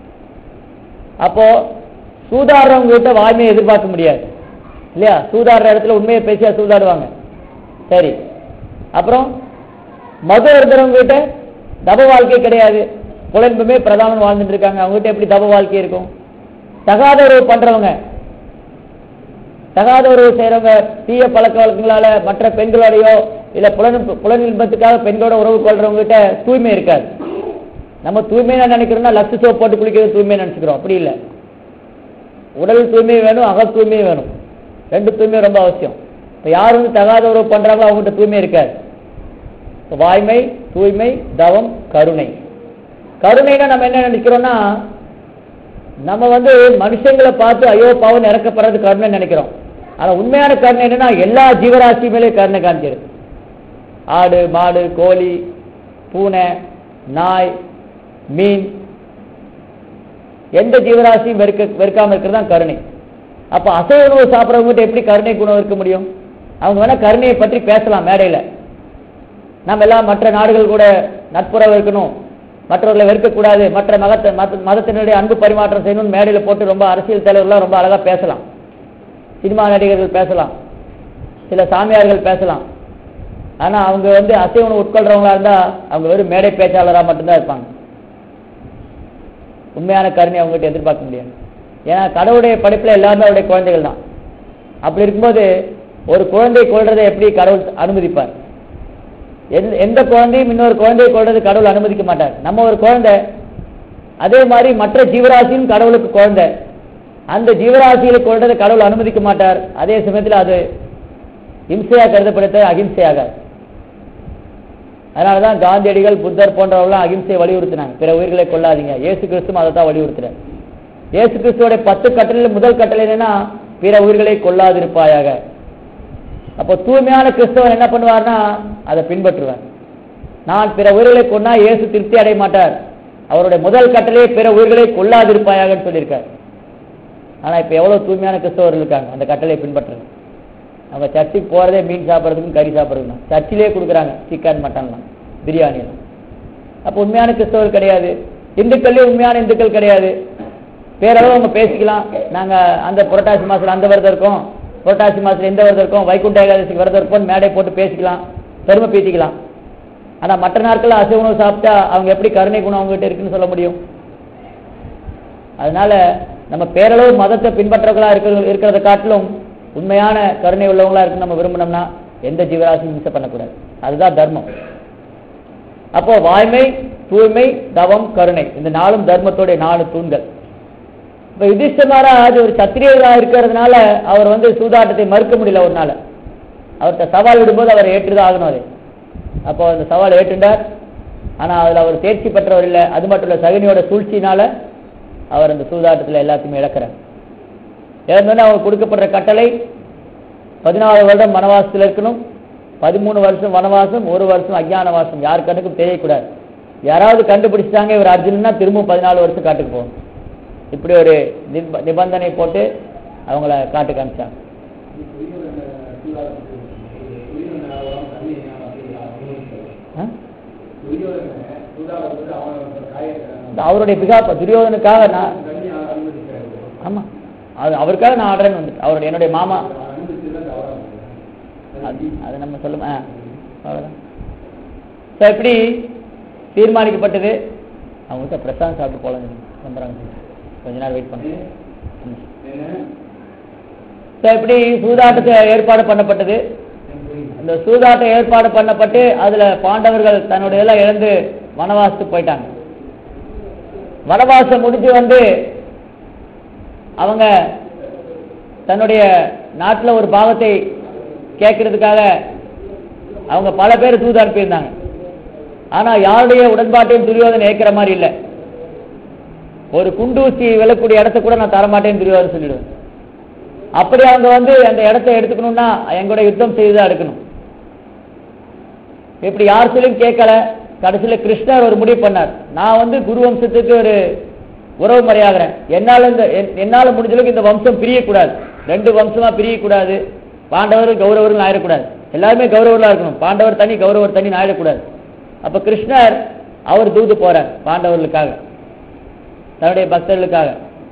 அப்போ சூதாடுறவங்க கிட்ட வாய்மையை எதிர்பார்க்க முடியாது இல்லையா சூதாடுற இடத்துல உண்மையை பேசியா சூதாடுவாங்க சரி அப்புறம் மது அருந்துறவங்க கிட்ட தப வாழ்க்கை கிடையாது புலன்புமே பிரதானம் வாழ்ந்துட்டு இருக்காங்க அவங்க கிட்ட எப்படி தப வாழ்க்கை இருக்கும் தகாத உறவு பண்றவங்க தகாத உறவு செய்யறவங்க தீய பழக்க வழக்கங்களால மற்ற பெண்களோடையோ இல்ல புலன் புலன் இன்பத்துக்காக பெண்களோட உறவு கொள்றவங்க கிட்ட தூய்மை இருக்காது நம்ம தூய்மையா நினைக்கிறோம்னா லக்ஸ் சோப் போட்டு குளிக்கிறது தூய்மையை நினைச்சுக்கிறோம் அப்படி இல்லை உடல் தூய்மை வேணும் அக தூய்மை வேணும் ரெண்டு தூய்மை ரொம்ப அவசியம் இப்ப யார் வந்து தகாத உறவு பண்றாங்களோ அவங்ககிட்ட தூய்மை இருக்காது இப்ப வாய்மை தூய்மை தவம் கருணை கருணைனா நம்ம என்ன நினைக்கிறோம்னா நம்ம வந்து மனுஷங்களை பார்த்து ஐயோ பாவம் இறக்கப்படுறது கருணை நினைக்கிறோம் ஆனா உண்மையான கருணை என்னன்னா எல்லா ஜீவராசி மேலே கருணை காமிக்கிறது ஆடு மாடு கோழி பூனை நாய் மீன் எந்த ஜீவராசியும் வெறுக்க வெறுக்காம இருக்கிறது தான் கருணை அப்ப அசைவ உணவு சாப்பிட்றவங்ககிட்ட எப்படி கருணை குணம் இருக்க முடியும் அவங்க வேணா கருணையை பற்றி பேசலாம் மேடையில நம்ம எல்லாம் மற்ற நாடுகள் கூட நட்புறவு இருக்கணும் மற்றவர்களை வெறுக்கக்கூடாது மற்ற மதத்தை மத- மதத்தினுடைய அன்பு பரிமாற்றம் செய்யணும்னு மேடையில போட்டு ரொம்ப அரசியல் தலைவர்கள்லாம் ரொம்ப அழகா பேசலாம் சினிமா நடிகர்கள் பேசலாம் சில சாமியார்கள் பேசலாம் ஆனா அவங்க வந்து அசைவ உணவு உட்கொள்றவங்களா இருந்தா அவங்க வெறும் மேடை பேச்சாளரா மட்டும்தான் இருப்பாங்க உண்மையான கருணை அவங்ககிட்ட எதிர்பார்க்க முடியாது ஏன்னா கடவுளுடைய படைப்புல எல்லாருமே அவருடைய குழந்தைகள் தான் அப்படி இருக்கும்போது ஒரு குழந்தை கொள்றதை எப்படி கடவுள் அனுமதிப்பார் எந்த- எந்த குழந்தையும் இன்னொரு குழந்தையை கொள்றது கடவுள் அனுமதிக்க மாட்டார் நம்ம ஒரு குழந்தை அதே மாதிரி மற்ற ஜீவராசியும் கடவுளுக்கு குழந்தை அந்த ஜீவராசிகளை கொள்றதை கடவுள் அனுமதிக்க மாட்டார் அதே சமயத்தில் அது இம்சையா கருதப்படுத்த அகிம்சையாகாது அதனாலதான் காந்தியடிகள் புத்தர் போன்றவர்கள்லாம் அகிம்சையை வலியுறுத்தினாங்க பிற உயிர்களை கொள்ளாதீங்க இயேசு கிறிஸ்துவும் அதை தான் வலியுறுத்துறார் இயேசு கிறிஸ்துவோட பத்து கட்டளையில முதல் கட்டளை என்னன்னா பிற உயிர்களை கொள்ளாதிருப்பாயாக அப்போ தூய்மையான கிறிஸ்தவன் என்ன பண்ணுவார்னா அதை பின்பற்றுவார் நான் பிற உயிர்களை கொன்னா இயேசு திருப்தி அடைய மாட்டார் அவருடைய முதல் கட்டளையே பிற உயிர்களை கொள்ளாதிருப்பாயாகன்னு சொல்லியிருக்கார் ஆனா இப்ப எவ்வளவு தூய்மையான கிறிஸ்தவர்கள் இருக்காங்க அந்த கட்டளையை பின்பற்றுறது அவங்க சர்ச்சுக்கு போறதே மீன் சாப்பிட்றதுக்கும் கறி சாப்பிட்றதுக்கும் தான் சர்ச்சிலே கொடுக்குறாங்க சிக்கன் மட்டன்லாம் பிரியாணி எல்லாம் அப்போ உண்மையான கிறிஸ்தவர் கிடையாது இந்துக்கள்லயும் உண்மையான இந்துக்கள் கிடையாது பேரளவு அவங்க பேசிக்கலாம் நாங்க அந்த புரட்டாசி மாசத்துல அந்த விரதம் இருக்கோம் புரட்டாசி மாசத்துல இந்த விரதம் இருக்கோம் வைகுண்ட ஏகாதசிக்கு விரதம் இருக்கோம் மேடை போட்டு பேசிக்கலாம் பெருமை பேசிக்கலாம் ஆனா மற்ற நாட்கள்ல அசைவ உணவு சாப்பிட்டா அவங்க எப்படி கருணை குணம் அவங்ககிட்ட இருக்குன்னு சொல்ல முடியும் அதனால நம்ம பேரளவு மதத்தை பின்பற்றவர்களா இருக்கிற இருக்கிறத காட்டிலும் உண்மையான கருணை உள்ளவங்களா இருக்கு நம்ம விரும்பினோம்னா எந்த ஜீவராசியும் ஹிம்சை பண்ணக்கூடாது அதுதான் தர்மம் அப்போ வாய்மை தூய்மை தவம் கருணை இந்த நாளும் தர்மத்தோட நாலு தூண்கள் இப்ப யுதிஷ்ட மகாராஜ் ஒரு சத்திரியரா இருக்கிறதுனால அவர் வந்து சூதாட்டத்தை மறுக்க முடியல ஒரு நாள் அவர்கிட்ட சவால் விடும்போது அவர் ஏற்றுதான் ஆகணும் அதை அப்போ அந்த சவால் ஏற்றுண்டார் ஆனா அதுல அவர் தேர்ச்சி பெற்றவர் இல்லை அது மட்டும் இல்ல சகுனியோட சூழ்ச்சியினால அவர் அந்த சூதாட்டத்துல எல்லாத்தையுமே இழக்கிறார் இழந்தோடனே அவர் கொடுக்கப்படுற கட்டளை பதினாலு வருடம் வனவாசத்தில் இருக்கணும் பதிமூணு வருஷம் வனவாசம் ஒரு வருஷம் அஜ்ஞான வாசம் யார் கண்ணுக்கும் தெரியக்கூடாது யாராவது கண்டுபிடிச்சிட்டாங்க இவர் அர்ஜுனன்னா திரும்பவும் பதினாலு வருஷம் காட்டுக்கு போகணும் இப்படி ஒரு நிப- நிபந்தனை போட்டு அவங்கள காட்டு காமிச்சாங்க ஆ? இந்த அவருடைய பிகாப்ப துரியோதனுக்காக நான் ஆமா அது அவருக்காக நான் ஆடுறேன்னு வந்துட்டு அவருடைய என்னுடைய மாமா அது அது நம்ம சொல்லுமா ஆ, அவ்வளவுதான் ஸோ எப்படி தீர்மானிக்கப்பட்டது அவங்ககிட்ட பிரசாதம் சாப்பிட்டு போல வந்துடுறாங்க கொஞ்ச நேரம் வெயிட் பண்ணுங்க ஸோ எப்படி சூதாட்டத்தை ஏற்பாடு பண்ணப்பட்டது இந்த சூதாட்டம் ஏற்பாடு பண்ணப்பட்டு அதுல பாண்டவர்கள் தன்னுடைய எல்லாம் இழந்து வனவாசத்துக்கு போயிட்டாங்க வனவாசம் முடிஞ்சு வந்து அவங்க தன்னுடைய நாட்டுல ஒரு பாவத்தை கேட்கறதுக்காக அவங்க பல பேர் தூது அனுப்பியிருந்தாங்க ஆனா யாருடைய உடன்பாட்டையும் துரியோதனை ஏற்கிற மாதிரி இல்லை ஒரு குண்டூசி விழக்கூடிய இடத்த கூட நான் தரமாட்டேன்னு துரியோதனை சொல்லிடுவேன் அப்படி அவங்க வந்து அந்த இடத்தை எடுத்துக்கணும்னா எங்களோட யுத்தம் செய்துதான் எடுக்கணும் இப்படி யார் சொல்லியும் கேட்கல கடைசியில கிருஷ்ணர் ஒரு முடிவு பண்ணார் நான் வந்து குரு வம்சத்துக்கு ஒரு உறவு முறையாகிறேன் என்னால இந்த என்- என்னால முடிஞ்ச அளவுக்கு இந்த வம்சம் பிரியக்கூடாது ரெண்டு வம்சமா பிரியக்கூடாது பாண்டவர் கௌரவர்கள் ஆயிடக்கூடாது எல்லாருமே கௌரவர்களா இருக்கணும் பாண்டவர் தனி கௌரவர் தனி ஆயிடக்கூடாது அப்ப கிருஷ்ணர் அவர் தூது போறார் பாண்டவர்களுக்காக தன்னுடைய பக்தர்களுக்காக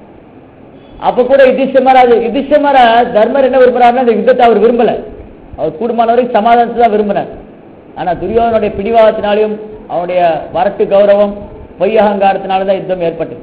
அப்ப கூட யுதிஷ்டமராஜ் யுதிஷ்டமராஜ் தர்மர் என்ன விரும்புறாருன்னா இந்த யுத்தத்தை அவர் விரும்பல அவர் கூடுமான வரைக்கும் சமாதானத்தை தான் விரும்பினார் ஆனா துரியோதனுடைய பிடிவாதத்தினாலையும் அவனுடைய வரட்டு கௌரவம் பொய் அகங்காரத்தினால தான் யுத்தம் ஏற்பட்டது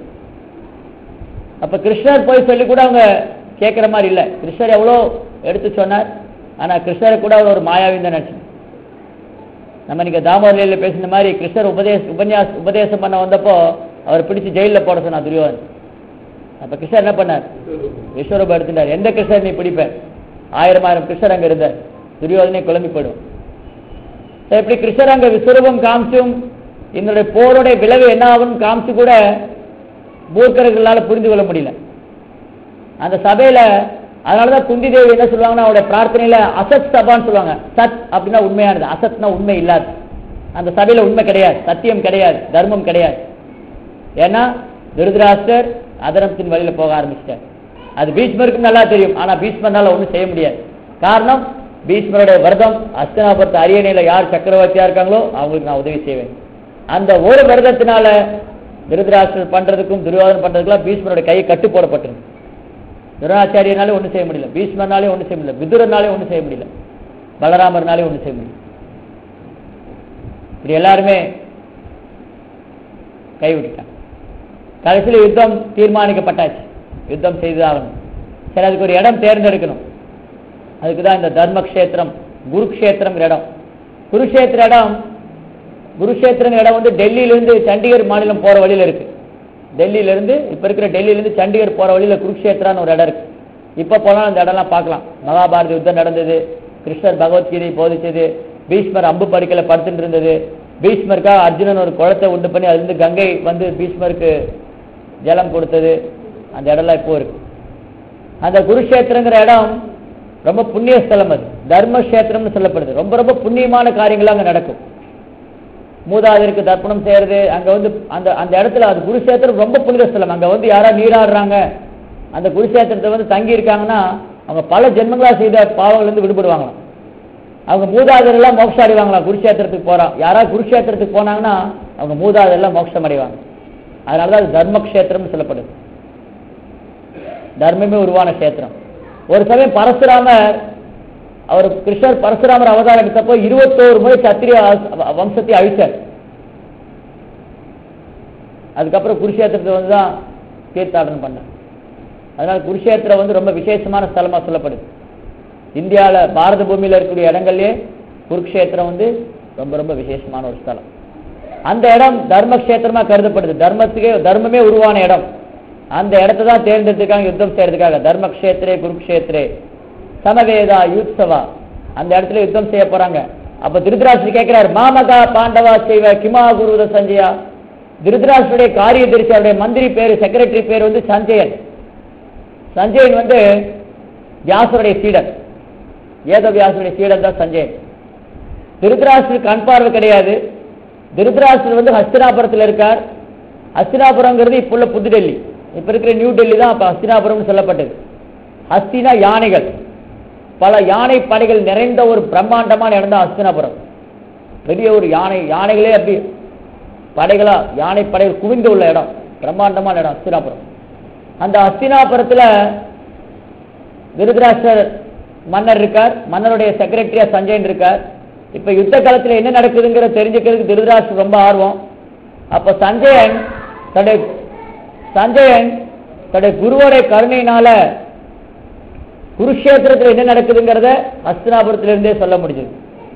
அப்ப கிருஷ்ணர் போய் சொல்லி கூட அவங்க கேட்கிற மாதிரி இல்ல கிருஷ்ணர் எவ்வளோ எடுத்து சொன்னார் ஆனா கிருஷ்ணரை கூட அவர் ஒரு மாயாவின்னு தான் நினைச்சு நம்ம நீங்க தாமோதரியில் பேசின மாதிரி கிருஷ்ணர் உபதேச உபன்யாச உபதேசம் பண்ண வந்தப்போ அவர் பிடிச்சு ஜெயில்ல போட சொன்னார் துரியோதன் அப்ப கிருஷ்ணர் என்ன பண்ணார் விஸ்வரூபம் எடுத்துட்டார் எந்த கிருஷ்ணர் நீ பிடிப்ப ஆயிரம் ஆயிரம் கிருஷ்ணர் அங்க இருந்தார் துரியோதனே குழம்பி போயிடும் So, இப்படி கிருஷ்ணர் அங்க விஸ்வரூபம் காமிச்சும் இதனுடைய போருடைய விளைவு என்ன ஆகும்னு காமிச்சு கூட மூர்க்கர்களால புரிந்து கொள்ள முடியல அந்த சபையில அதனாலதான் குந்தி தேவி என்ன சொல்லுவாங்கன்னா அவருடைய பிரார்த்தனையில அசத் சபான்னு சொல்லுவாங்க சத் அப்படின்னா உண்மையானது அசத்னா உண்மை இல்லாது அந்த சபையில உண்மை கிடையாது சத்தியம் கிடையாது தர்மம் கிடையாது ஏன்னா திருதராஷ்டர் அதரத்தின் வழியில போக ஆரம்பிச்சிட்டார் அது பீஷ்மருக்கும் நல்லா தெரியும் ஆனா பீஷ்மர்னால ஒண்ணும் செய்ய முடியாது காரணம் பீஷ்மருடைய விரதம் அஸ்தனாபுரத்து அரியணையில யார் சக்கரவர்த்தியா இருக்காங்களோ அவங்களுக்கு நான் உதவி செய்வேன் அந்த ஒரு விரதத்தினால திருதராஷ்டர் பண்றதுக்கும் துரியோதன் பண்றதுக்கெல்லாம் பீஷ்மருடைய கை கட்டு போடப்பட்டிருக்கு துரோணாச்சாரியனாலே ஒண்ணும் செய்ய முடியல பீஷ்மர்னாலே ஒண்ணும் செய்ய முடியல விதுரனாலே ஒண்ணும் செய்ய முடியல பலராமர்னாலே ஒண்ணும் செய்ய முடியல இப்படி எல்லாருமே கைவிட்டுட்டாங்க கடைசியில் யுத்தம் தீர்மானிக்கப்பட்டாச்சு யுத்தம் செய்துதாகணும் சரி அதுக்கு ஒரு இடம் தேர்ந்தெடுக்கணும் அதுக்கு தான் இந்த தர்மக்ஷேத்திரம் குருக்ஷேத்திரம் இடம் குருக்ஷேத்திர இடம் குருக்ஷேத்திரம் இடம் வந்து டெல்லியிலிருந்து சண்டிகர் மாநிலம் போற வழியில இருக்கு டெல்லியில இருந்து இப்ப இருக்கிற டெல்லியில இருந்து சண்டிகர் போற வழியில குருக்ஷேத்ரான்னு ஒரு இடம் இருக்கு இப்ப போனாலும் அந்த இடம்லாம் பார்க்கலாம் மகாபாரத யுத்தம் நடந்தது கிருஷ்ணர் பகவத்கீதை போதிச்சது பீஷ்மர் அம்பு படுக்கையில படுத்துட்டு இருந்தது பீஷ்மருக்காக அர்ஜுனன் ஒரு குளத்தை உண்டு பண்ணி அதுலேருந்து கங்கை வந்து பீஷ்மருக்கு ஜலம் கொடுத்தது அந்த இடம்லாம் இப்போ இருக்கு அந்த குருஷேத்திரங்கிற இடம் ரொம்ப புண்ணிய ஸ்தலம் அது தர்மக்ஷேத்திரம்னு சொல்லப்படுது ரொம்ப ரொம்ப புண்ணியமான காரியங்கள் அங்க நடக்கும் மூதாதையருக்கு தர்ப்பணம் செய்யறது அங்க வந்து அந்த அந்த இடத்துல அது குருஷேத்திரம் ரொம்ப புனித ஸ்தலம் அங்க வந்து யாரா நீராடுறாங்க அந்த குருஷேத்திரத்தை வந்து தங்கி இருக்காங்கன்னா அவங்க பல ஜென்மங்களா செய்த பாவங்கள்ல இருந்து விடுபடுவாங்களாம் அவங்க மூதாதையர் எல்லாம் மோட்சம் அடைவாங்களாம் குருஷேத்திரத்துக்கு போறோம் யாராவது குருஷேத்திரத்துக்கு போனாங்கன்னா அவங்க மூதாதையர் எல்லாம் மோட்சம் அடைவாங்க அதனாலதான் அது தர்மக்ஷேத்திரம்னு சொல்லப்படுது தர்மமே உருவான கஷேத்திரம் ஒரு சமயம் பரசுராமர் அவர் கிருஷ்ணர் பரசுராமர் அவதாரம் எடுத்தப்போ இருபத்தோரு முறை சத்திரிய வ- வம்சத்தை அழிச்சார் அதுக்கப்புறம் குருஷேத்திரத்தை வந்து தான் தீர்த்தாடனம் பண்ணார் அதனால குருஷேத்திரம் வந்து ரொம்ப விசேஷமான ஸ்தலமா சொல்லப்படுது இந்தியால பாரத பூமியில இருக்கக்கூடிய இடங்கள்லயே குருக்ஷேத்திரம் வந்து ரொம்ப ரொம்ப விசேஷமான ஒரு ஸ்தலம் அந்த இடம் தர்மக்ஷேத்திரமா கருதப்படுது தர்மத்துக்கே தர்மமே உருவான இடம் அந்த இடத்தை தான் தேர்ந்தெடுத்துக்காங்க யுத்தம் செய்யறதுக்காக தர்மக்ஷேத்திரே குருக்ஷேத்திரே சமவேதா யூத்சவா அந்த இடத்துல யுத்தம் செய்ய போறாங்க அப்ப திருதராஷ்டிரி கேட்கிறார் மாமகா பாண்டவா செய்வ கிமா குருத சஞ்சயா திருதராஷ்டிரிய காரியதரிசி அவருடைய மந்திரி பேரு செக்ரட்டரி பேர் வந்து சஞ்சயன் சஞ்சயன் வந்து வியாசருடைய சீடன் ஏதோ வியாசருடைய சீடன் தான் சஞ்சயன் திருதராஷ்டிரர் கண் பார்வை கிடையாது திருதராஷ்டிரர் வந்து ஹஸ்தினாபுரத்தில் இருக்கார் ஹஸ்தினாபுரங்கிறது இப்போ உள்ள புதுடெல்லி இப்ப இருக்கிற நியூ டெல்லி தான் அப்ப ஹஸ்தினாபுரம்னு சொல்லப்பட்டது ஹஸ்தினா யானைகள் பல யானை படைகள் நிறைந்த ஒரு பிரம்மாண்டமான இடம் தான் ஹஸ்தினாபுரம் பெரிய ஒரு யானை யானைகளே அப்படி படைகளா யானை படைகள் குவிந்து உள்ள இடம் பிரம்மாண்டமான இடம் ஹஸ்தினாபுரம் அந்த ஹஸ்தினாபுரத்துல விருதராஷ்டர் மன்னர் இருக்கார் மன்னருடைய செக்ரட்டரியா சஞ்சயன் இருக்கார் இப்ப யுத்த காலத்துல என்ன நடக்குதுங்கிற தெரிஞ்சுக்கிறதுக்கு திருதராஷ்டர் ரொம்ப ஆர்வம் அப்ப சஞ்சயன் தன்னுடைய சஞ்சயன் தன்னுடைய குருவோடைய கருணையினால குருஷேத்திரத்துல என்ன நடக்குதுங்கிறத ஹஸ்தினாபுரத்திலிருந்தே சொல்ல முடிஞ்சது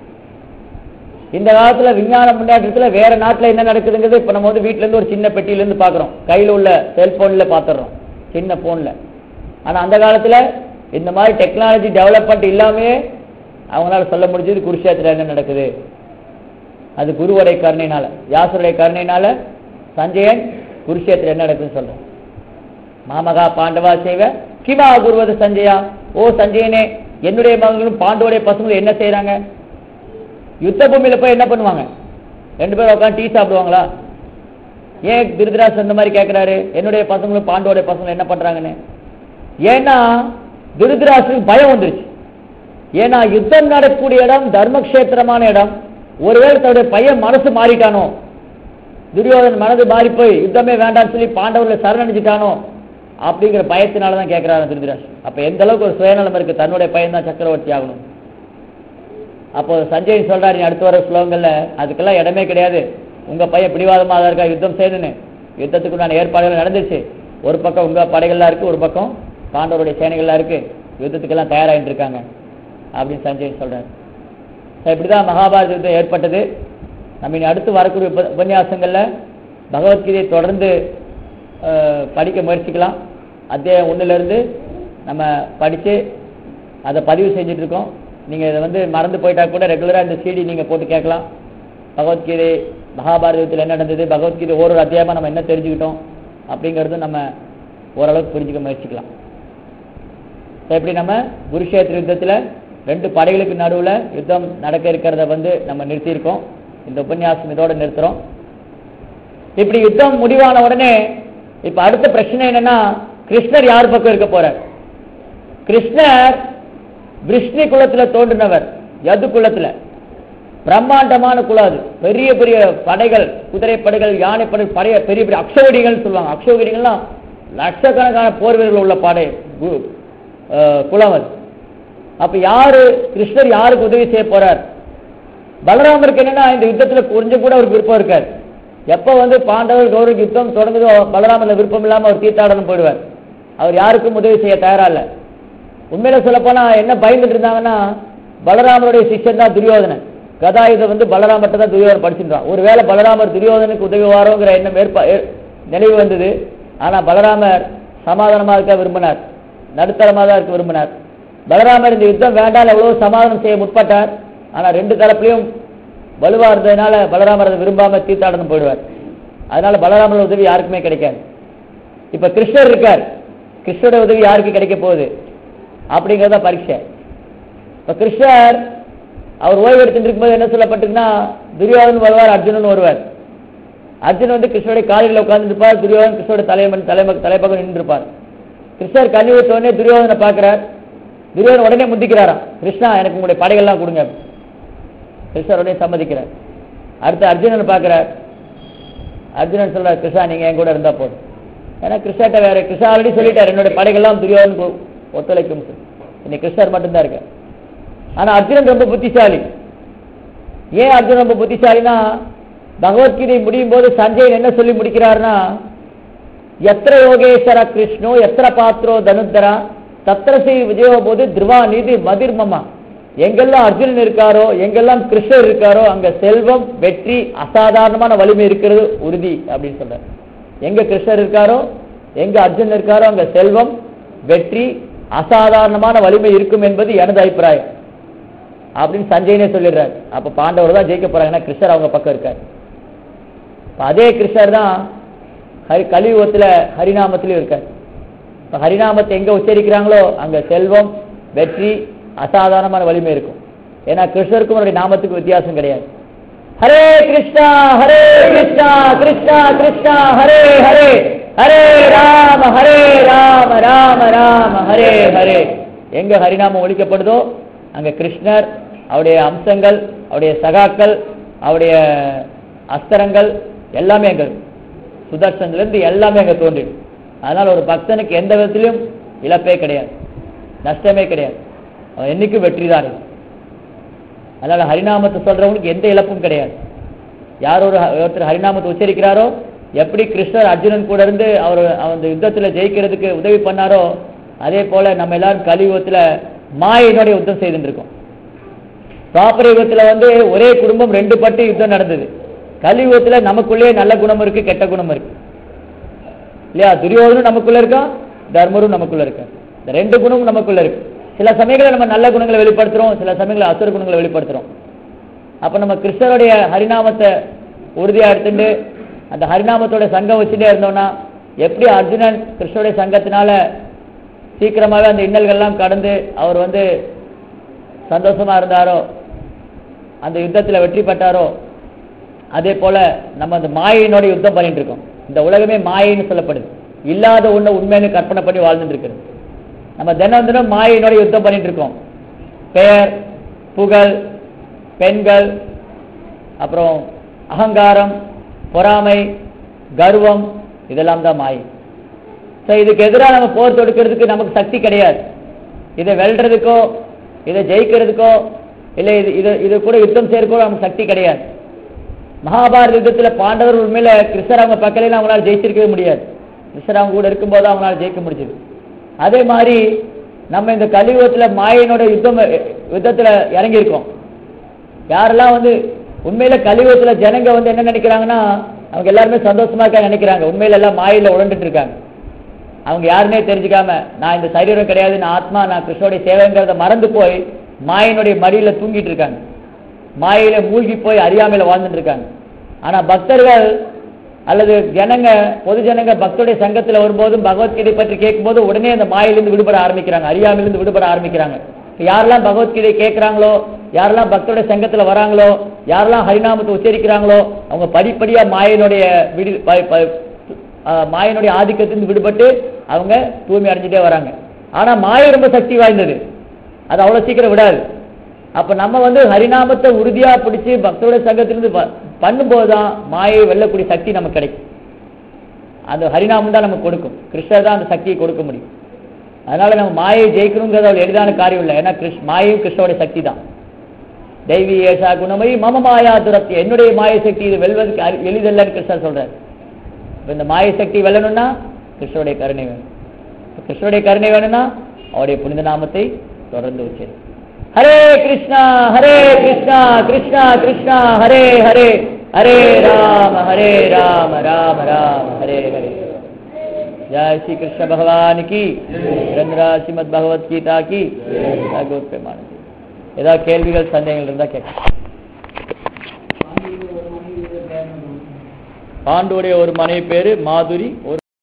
இந்த காலத்துல விஞ்ஞான முன்னேற்றத்துல வேற நாட்டுல என்ன நடக்குதுங்கிறது இப்ப நம்ம வந்து வீட்ல இருந்து ஒரு சின்ன பெட்டியில இருந்து பாக்குறோம் கையில உள்ள செல்போன்ல பாத்துறோம் சின்ன போன்ல ஆனா அந்த காலத்துல இந்த மாதிரி டெக்னாலஜி டெவலப்மெண்ட் இல்லாமயே அவங்களால சொல்ல முடிஞ்சது குருஷேத்திரம் என்ன நடக்குது அது குருவுடைய கருணையினால வியாசருடைய கருணையினால சஞ்சயன் குருஷேத்திரம் என்ன நடக்குதுன்னு சொல்றேன் மாமகா பாண்டவா செய்வ கிமா குருவது சஞ்சயா ஓ சஞ்சயனே என்னுடைய மகன்களும் பாண்டவோடைய பசங்களும் என்ன செய்றாங்க யுத்த பூமியில போய் என்ன பண்ணுவாங்க ரெண்டு பேரும் உட்காந்து டீ சாப்பிடுவாங்களா ஏன் திருதராஜ் அந்த மாதிரி கேட்கிறாரு என்னுடைய பசங்களும் பாண்டவோடைய பசங்களும் என்ன பண்றாங்கன்னு ஏன்னா திருதராசுக்கு பயம் வந்துருச்சு ஏன்னா யுத்தம் நடக்கக்கூடிய இடம் தர்மக்ஷேத்திரமான இடம் ஒருவேளை தன்னுடைய பையன் மனசு மாறிட்டானோ துரியோதன் மனது மாறி போய் யுத்தமே வேண்டாம்னு சொல்லி பாண்டவர்களை சரணடைஞ்சிட்டானோ அப்படிங்கிற பயத்தினால தான் கேட்கிறாரு திருதராஜ் அப்ப எந்த அளவுக்கு ஒரு சுயநலம் இருக்கு தன்னுடைய பையன் தான் சக்கரவர்த்தி ஆகணும் அப்போ சஞ்சய் சொல்றாரு நீ அடுத்து வர ஸ்லோகங்கள்ல அதுக்கெல்லாம் இடமே கிடையாது உங்க பையன் பிடிவாதமா தான் இருக்கா யுத்தம் செய்யணும்னு யுத்தத்துக்கு நான் ஏற்பாடுகள் நடந்துச்சு ஒரு பக்கம் உங்க படைகள்லாம் இருக்கு ஒரு பக்கம் பாண்டவருடைய சேனைகள்லாம் இருக்கு யுத்தத்துக்கெல்லாம் தயாராகிட்டு இருக்காங்க அப்படின்னு சஞ்சய் சொல்றாரு So, இப்படிதான் மகாபாரத யுத்தம் ஏற்பட்டது நம்ம இனி அடுத்து வரக்கூடிய உப- உபன்யாசங்கள்ல பகவத்கீதையை தொடர்ந்து அஹ், படிக்க முயற்சிக்கலாம் அத்தியாயம் ஒண்ணுல இருந்து நம்ம படிச்சு அதை பதிவு செஞ்சுட்டு இருக்கோம் நீங்க இதை வந்து மறந்து போயிட்டா கூட ரெகுலரா இந்த சிடி நீங்க போட்டு கேட்கலாம் பகவத்கீதை மகாபாரதத்தில் என்ன நடந்தது பகவத்கீதை ஒரு ஒரு அத்தியாயமா நம்ம என்ன தெரிஞ்சுக்கிட்டோம் அப்படிங்கறது நம்ம ஓரளவுக்கு புரிஞ்சுக்க முயற்சிக்கலாம் So, இப்படி நம்ம குருஷேத்திர யுத்தத்துல ரெண்டு படைகளுக்கு நடுவுல யுத்தம் நடக்க இருக்கிறத வந்து நம்ம நிறுத்தியிருக்கோம் இந்த உபன்யாசம் இதோட நிறுத்துறோம் இப்படி யுத்தம் முடிவான உடனே இப்ப அடுத்த பிரச்சனை என்னன்னா கிருஷ்ணர் யார் பக்கம் இருக்க போறார் கிருஷ்ணர் விஷ்ணு குலத்துல தோன்றினவர் யது குலத்துல பிரம்மாண்டமான குலம் அது பெரிய பெரிய படைகள் குதிரை படைகள் யானை படை படைய பெரிய பெரிய அக்ஷோகிடிகள் சொல்லுவாங்க அக்ஷோகிடிகள்லாம் லட்சக்கணக்கான போர் வீரர்கள் உள்ள படை கு- அஹ், குலம் அது அப்ப யாரு கிருஷ்ணர் யாருக்கு உதவி செய்ய போறார் பலராமருக்கு என்னன்னா இந்த யுத்தத்துல கொஞ்சம் கூட அவருக்கு விருப்பம் இருக்காது எப்ப வந்து பாண்டவர் கௌரவ யுத்தம் தொடங்குதோ பலராமர்ல விருப்பம் இல்லாம அவர் தீர்த்தாடனம் போயிடுவார் அவர் யாருக்கும் உதவி செய்ய தயாரா இல்ல உண்மையில சொல்ல போனா என்ன பயந்துட்டு இருந்தாங்கன்னா பலராமருடைய சிஷ்யன் தான் துரியோதனன் கதாயுதம் வந்து பலராமர்ட்ட தான் துரியோதனன் படிச்சிருந்தான் ஒருவேளை பலராமர் துரியோதனுக்கு உதவி வாரோங்கிற எண்ணம் ஏற்ப ஏ- நினைவு வந்தது ஆனா பலராமர் சமாதானமா இருக்க விரும்பினார் நடுத்தரமாக தான் இருக்க விரும்பினார் பலராமர் இந்த யுத்தம் வேண்டாம் எவ்வளவு சமாதானம் செய்ய முற்பட்டார் ஆனா ரெண்டு தரப்புலையும் வலுவா இருந்ததுனால பலராமர் அதை விரும்பாம தீர்த்தாடனம் போயிடுவார் அதனால பலராமர் உதவி யாருக்குமே கிடைக்காது இப்ப கிருஷ்ணர் இருக்கார் கிருஷ்ணரோட உதவி யாருக்கு கிடைக்க போகுது அப்படிங்கறத பரீட்சை இப்ப கிருஷ்ணர் அவர் ஓய்வு எடுத்துட்டு இருக்கும்போது என்ன சொல்லப்பட்டிருக்குன்னா துரியோதன் வருவார் அர்ஜுனன் வருவார் அர்ஜுன் வந்து கிருஷ்ணருடைய காலையில் உட்கார்ந்து இருப்பார் துரியோதன் கிருஷ்ணோட தலைமன் தலைம தலைப்பக்கம் நின்று இருப்பார் கிருஷ்ணர் கண்ணி ஊத்த உடனே துரியோதனை பார்க்கிறார் துரியோதன் உடனே முந்திக்கிறாராம் கிருஷ்ணா எனக்கு உங்களுடைய படைகள்லாம் கொடுங்க கிருஷ்ணர் உடனே சம்மதிக்கிறார் அடுத்து அர்ஜுனனை பார்க்கிறார் அர்ஜுனன் சொல்றார் கிருஷ்ணா நீங்க என் கூட இருந்தா போதும் ஏன்னா கிருஷ்ணர்கிட்ட வேற கிருஷ்ணா ஆல்ரெடி சொல்லிட்டார் என்னுடைய படைகள்லாம் துரியோதனுக்கு ஒத்துழைக்கும் சொல்லி. இன்னைக்கு கிருஷ்ணர் மட்டும்தான் இருக்கார் ஆனா அர்ஜுனன் ரொம்ப புத்திசாலி ஏன் அர்ஜுனன் ரொம்ப புத்திசாலினா பகவத்கீதை முடியும் போது சஞ்சயன் என்ன சொல்லி முடிக்கிறார்னா எத்திர யோகேஸ்வர கிருஷ்ணோ எத்திர பாத்ரோ தனுத்தரா தத்திர ஸ்ரீ விஜயோ போது திருவா நீதி மதிர்மமா எங்கெல்லாம் அர்ஜுனன் இருக்காரோ எங்கெல்லாம் கிருஷ்ணர் இருக்காரோ அங்க செல்வம் வெற்றி அசாதாரணமான வலிமை இருக்கிறது உறுதி அப்படின்னு சொல்றார் எங்க கிருஷ்ணர் இருக்காரோ எங்க அர்ஜுனன் இருக்காரோ அங்க செல்வம் வெற்றி அசாதாரணமான வலிமை இருக்கும் என்பது எனது அபிப்பிராயம் அப்படின்னு சஞ்சயனே சொல்லிடுறாரு அப்ப பாண்டவர் தான் ஜெயிக்க போறாங்க ஏன்னா கிருஷ்ணர் அவங்க பக்கம் இருக்காரு இப்ப அதே கிருஷ்ணர் தான் ஹரி கலியுகத்துல ஹரிநாமத்திலும் இருக்கார் இப்ப ஹரிநாமத்தை எங்க உச்சரிக்கிறாங்களோ அங்க செல்வம் வெற்றி அசாதாரணமான வலிமை இருக்கும் ஏன்னா கிருஷ்ணருக்கும் அவருடைய நாமத்துக்கு வித்தியாசம் கிடையாது ஹரே கிருஷ்ணா ஹரே கிருஷ்ணா கிருஷ்ணா கிருஷ்ணா ஹரே ஹரே ஹரே ராம ஹரே ராம ராம ராம ஹரே ஹரே எங்க ஹரிநாமம் ஒழிக்கப்படுதோ அங்க கிருஷ்ணர் அவருடைய அம்சங்கள் அவருடைய சகாக்கள் அவருடைய அஸ்திரங்கள் எல்லாமே அங்க இருக்கும். சுதர்சன்ல இருந்து எல்லாமே அங்க தோன்றிடும் அதனால ஒரு பக்தனுக்கு எந்த விதத்திலும் இழப்பே கிடையாது நஷ்டமே கிடையாது அவன் என்னைக்கும் வெற்றி தான் அதனால ஹரிநாமத்தை சொல்றவங்களுக்கு எந்த இழப்பும் கிடையாது யார் ஒரு ஹ- ஒருத்தர் ஹரிநாமத்தை உச்சரிக்கிறாரோ எப்படி கிருஷ்ணர் அர்ஜுனன் கூட இருந்து அவர் அந்த யுத்தத்துல ஜெயிக்கிறதுக்கு உதவி பண்ணாரோ அதே போல நம்ம எல்லாரும் கலியுகத்துல மாயினுடைய யுத்தம் செய்துட்டு இருக்கோம் துவாபர யுகத்துல வந்து ஒரே குடும்பம் ரெண்டு பட்டு யுத்தம் நடந்தது கலியுகத்துல நமக்குள்ளேயே நல்ல குணம் இருக்கு கெட்ட குணம் இருக்கு இல்லையா துரியோதனும் நமக்குள்ள இருக்கான் தர்மரும் நமக்குள்ள இருக்கா இந்த ரெண்டு குணமும் நமக்குள்ள இருக்கு சில சமயங்களில் நம்ம நல்ல குணங்களை வெளிப்படுத்துறோம் சில சமயங்களில் அசுர குணங்களை வெளிப்படுத்துறோம் அப்ப நம்ம கிருஷ்ணருடைய ஹரிநாமத்தை உறுதியா எடுத்துட்டு அந்த ஹரிநாமத்தோட சங்கம் வச்சுட்டே இருந்தோம்னா எப்படி அர்ஜுனன் கிருஷ்ணருடைய சங்கத்தினால சீக்கிரமாவே அந்த இன்னல்கள்லாம் கடந்து அவர் வந்து சந்தோஷமா இருந்தாரோ அந்த யுத்தத்துல வெற்றி பெற்றாரோ அதே போல நம்ம அந்த மாயினோட யுத்தம் பண்ணிட்டு இருக்கோம் இந்த உலகமே மாயைன்னு சொல்லப்படுது இல்லாத ஒண்ணு உண்மைன்னு கற்பனை பண்ணி வாழ்ந்துட்டு இருக்கிறது நம்ம தினம் தினம் மாயினோட யுத்தம் பண்ணிட்டு இருக்கோம் பெயர் புகழ் பெண்கள் அப்புறம் அகங்காரம் பொறாமை கர்வம் இதெல்லாம் தான் மாயை ஸோ இதுக்கு எதிராக நம்ம போர் தொடுக்கிறதுக்கு நமக்கு சக்தி கிடையாது இதை வெல்றதுக்கோ இதை ஜெயிக்கிறதுக்கோ இல்லை இது இது இது கூட யுத்தம் செய்யறதுக்கோ நமக்கு சக்தி கிடையாது மகாபாரத யுத்தத்துல பாண்டவர் உண்மையில கிருஷ்ணர் அவங்க பக்கத்துல அவங்களால ஜெயிச்சிருக்கவே முடியாது கிருஷ்ணர் அவங்க கூட இருக்கும்போது அவங்களால ஜெயிக்க முடிஞ்சது அதே மாதிரி நம்ம இந்த கலியுகத்துல மாயனோட யுத்தம் யுத்தத்துல இறங்கியிருக்கோம் யாரெல்லாம் வந்து உண்மையில கலியுகத்துல ஜனங்க வந்து என்ன நினைக்கிறாங்கன்னா அவங்க எல்லாருமே சந்தோஷமா இருக்க நினைக்கிறாங்க உண்மையில எல்லாம் மாயில உழண்டுட்டு இருக்காங்க அவங்க யாருன்னே தெரிஞ்சுக்காம நான் இந்த சரீரம் கிடையாது நான் ஆத்மா நான் கிருஷ்ணனுடைய சேவைங்கிறத மறந்து போய் மாயினுடைய மடியில தூங்கிட்டு இருக்காங்க மாயையில மூழ்கி போய் அறியாமையில வாழ்ந்துட்டு இருக்காங்க ஆனா பக்தர்கள் அல்லது ஜனங்க பொது ஜனங்க பக்தருடைய சங்கத்துல வரும்போதும் பகவத்கீதை பற்றி கேட்கும்போது உடனே அந்த மாயிலிருந்து விடுபட ஆரம்பிக்கிறாங்க அறியாமையிலிருந்து விடுபட ஆரம்பிக்கிறாங்க இப்ப யாரெல்லாம் பகவத்கீதை கேட்கறாங்களோ யாரெல்லாம் பக்தருடைய சங்கத்துல வராங்களோ யாரெல்லாம் ஹரிநாமத்தை உச்சரிக்கிறாங்களோ அவங்க படிப்படியா மாயினுடைய விடு ப- ப- ஆஹ் மாயனுடைய ஆதிக்கத்திலிருந்து விடுபட்டு அவங்க தூய்மை அடைஞ்சிட்டே வராங்க ஆனா மாயை ரொம்ப சக்தி வாய்ந்தது அது அவ்வளவு சீக்கிரம் விடாது அப்ப நம்ம வந்து ஹரிநாமத்தை உறுதியா பிடிச்சு பக்தருடைய சங்கத்திலிருந்து ப- பண்ணும்போதுதான் மாயை வெல்லக்கூடிய சக்தி நமக்கு கிடைக்கும் அந்த ஹரிநாமம் தான் நமக்கு கொடுக்கும் கிருஷ்ணர் தான் அந்த சக்தியை கொடுக்க முடியும் அதனால நம்ம மாயை ஜெயிக்கணுங்கிறது அவ்வளவு எளிதான காரியம் இல்லை ஏன்னா கிருஷ் மாயையும் கிருஷ்ணோட சக்தி தான் தெய்வீ ஏஷா குணமயி மம மாயா துரத்தி என்னுடைய மாய சக்தி இது வெல்வதற்கு அரி- எளிதல்லன்னு கிருஷ்ணர் சொல்றாரு இப்ப இந்த மாய சக்தி வெல்லணும்னா கிருஷ்ணருடைய கருணை வேணும் இப்ப கிருஷ்ணருடைய கருணை வேணும்னா அவருடைய புனித நாமத்தை தொடர்ந்து உச்சரி ஹரே கிருஷ்ணா ஹரே கிருஷ்ணா கிருஷ்ணா கிருஷ்ணா ஹரே ஹரே ஹரே ராம ஹரே ராம ராம ராம ஹரே ஹரே ஜெய் ஸ்ரீ கிருஷ்ண பகவான் கி ரங்கரா ஸ்ரீமத் பகவத் கீதா கி பகவத் பெருமான் கி. ஏதாவது கேள்விகள் சந்தேகங்கள் இருந்தா கேட்க பாண்டுடைய ஒரு மனைவி பேரு மாதுரி ஒரு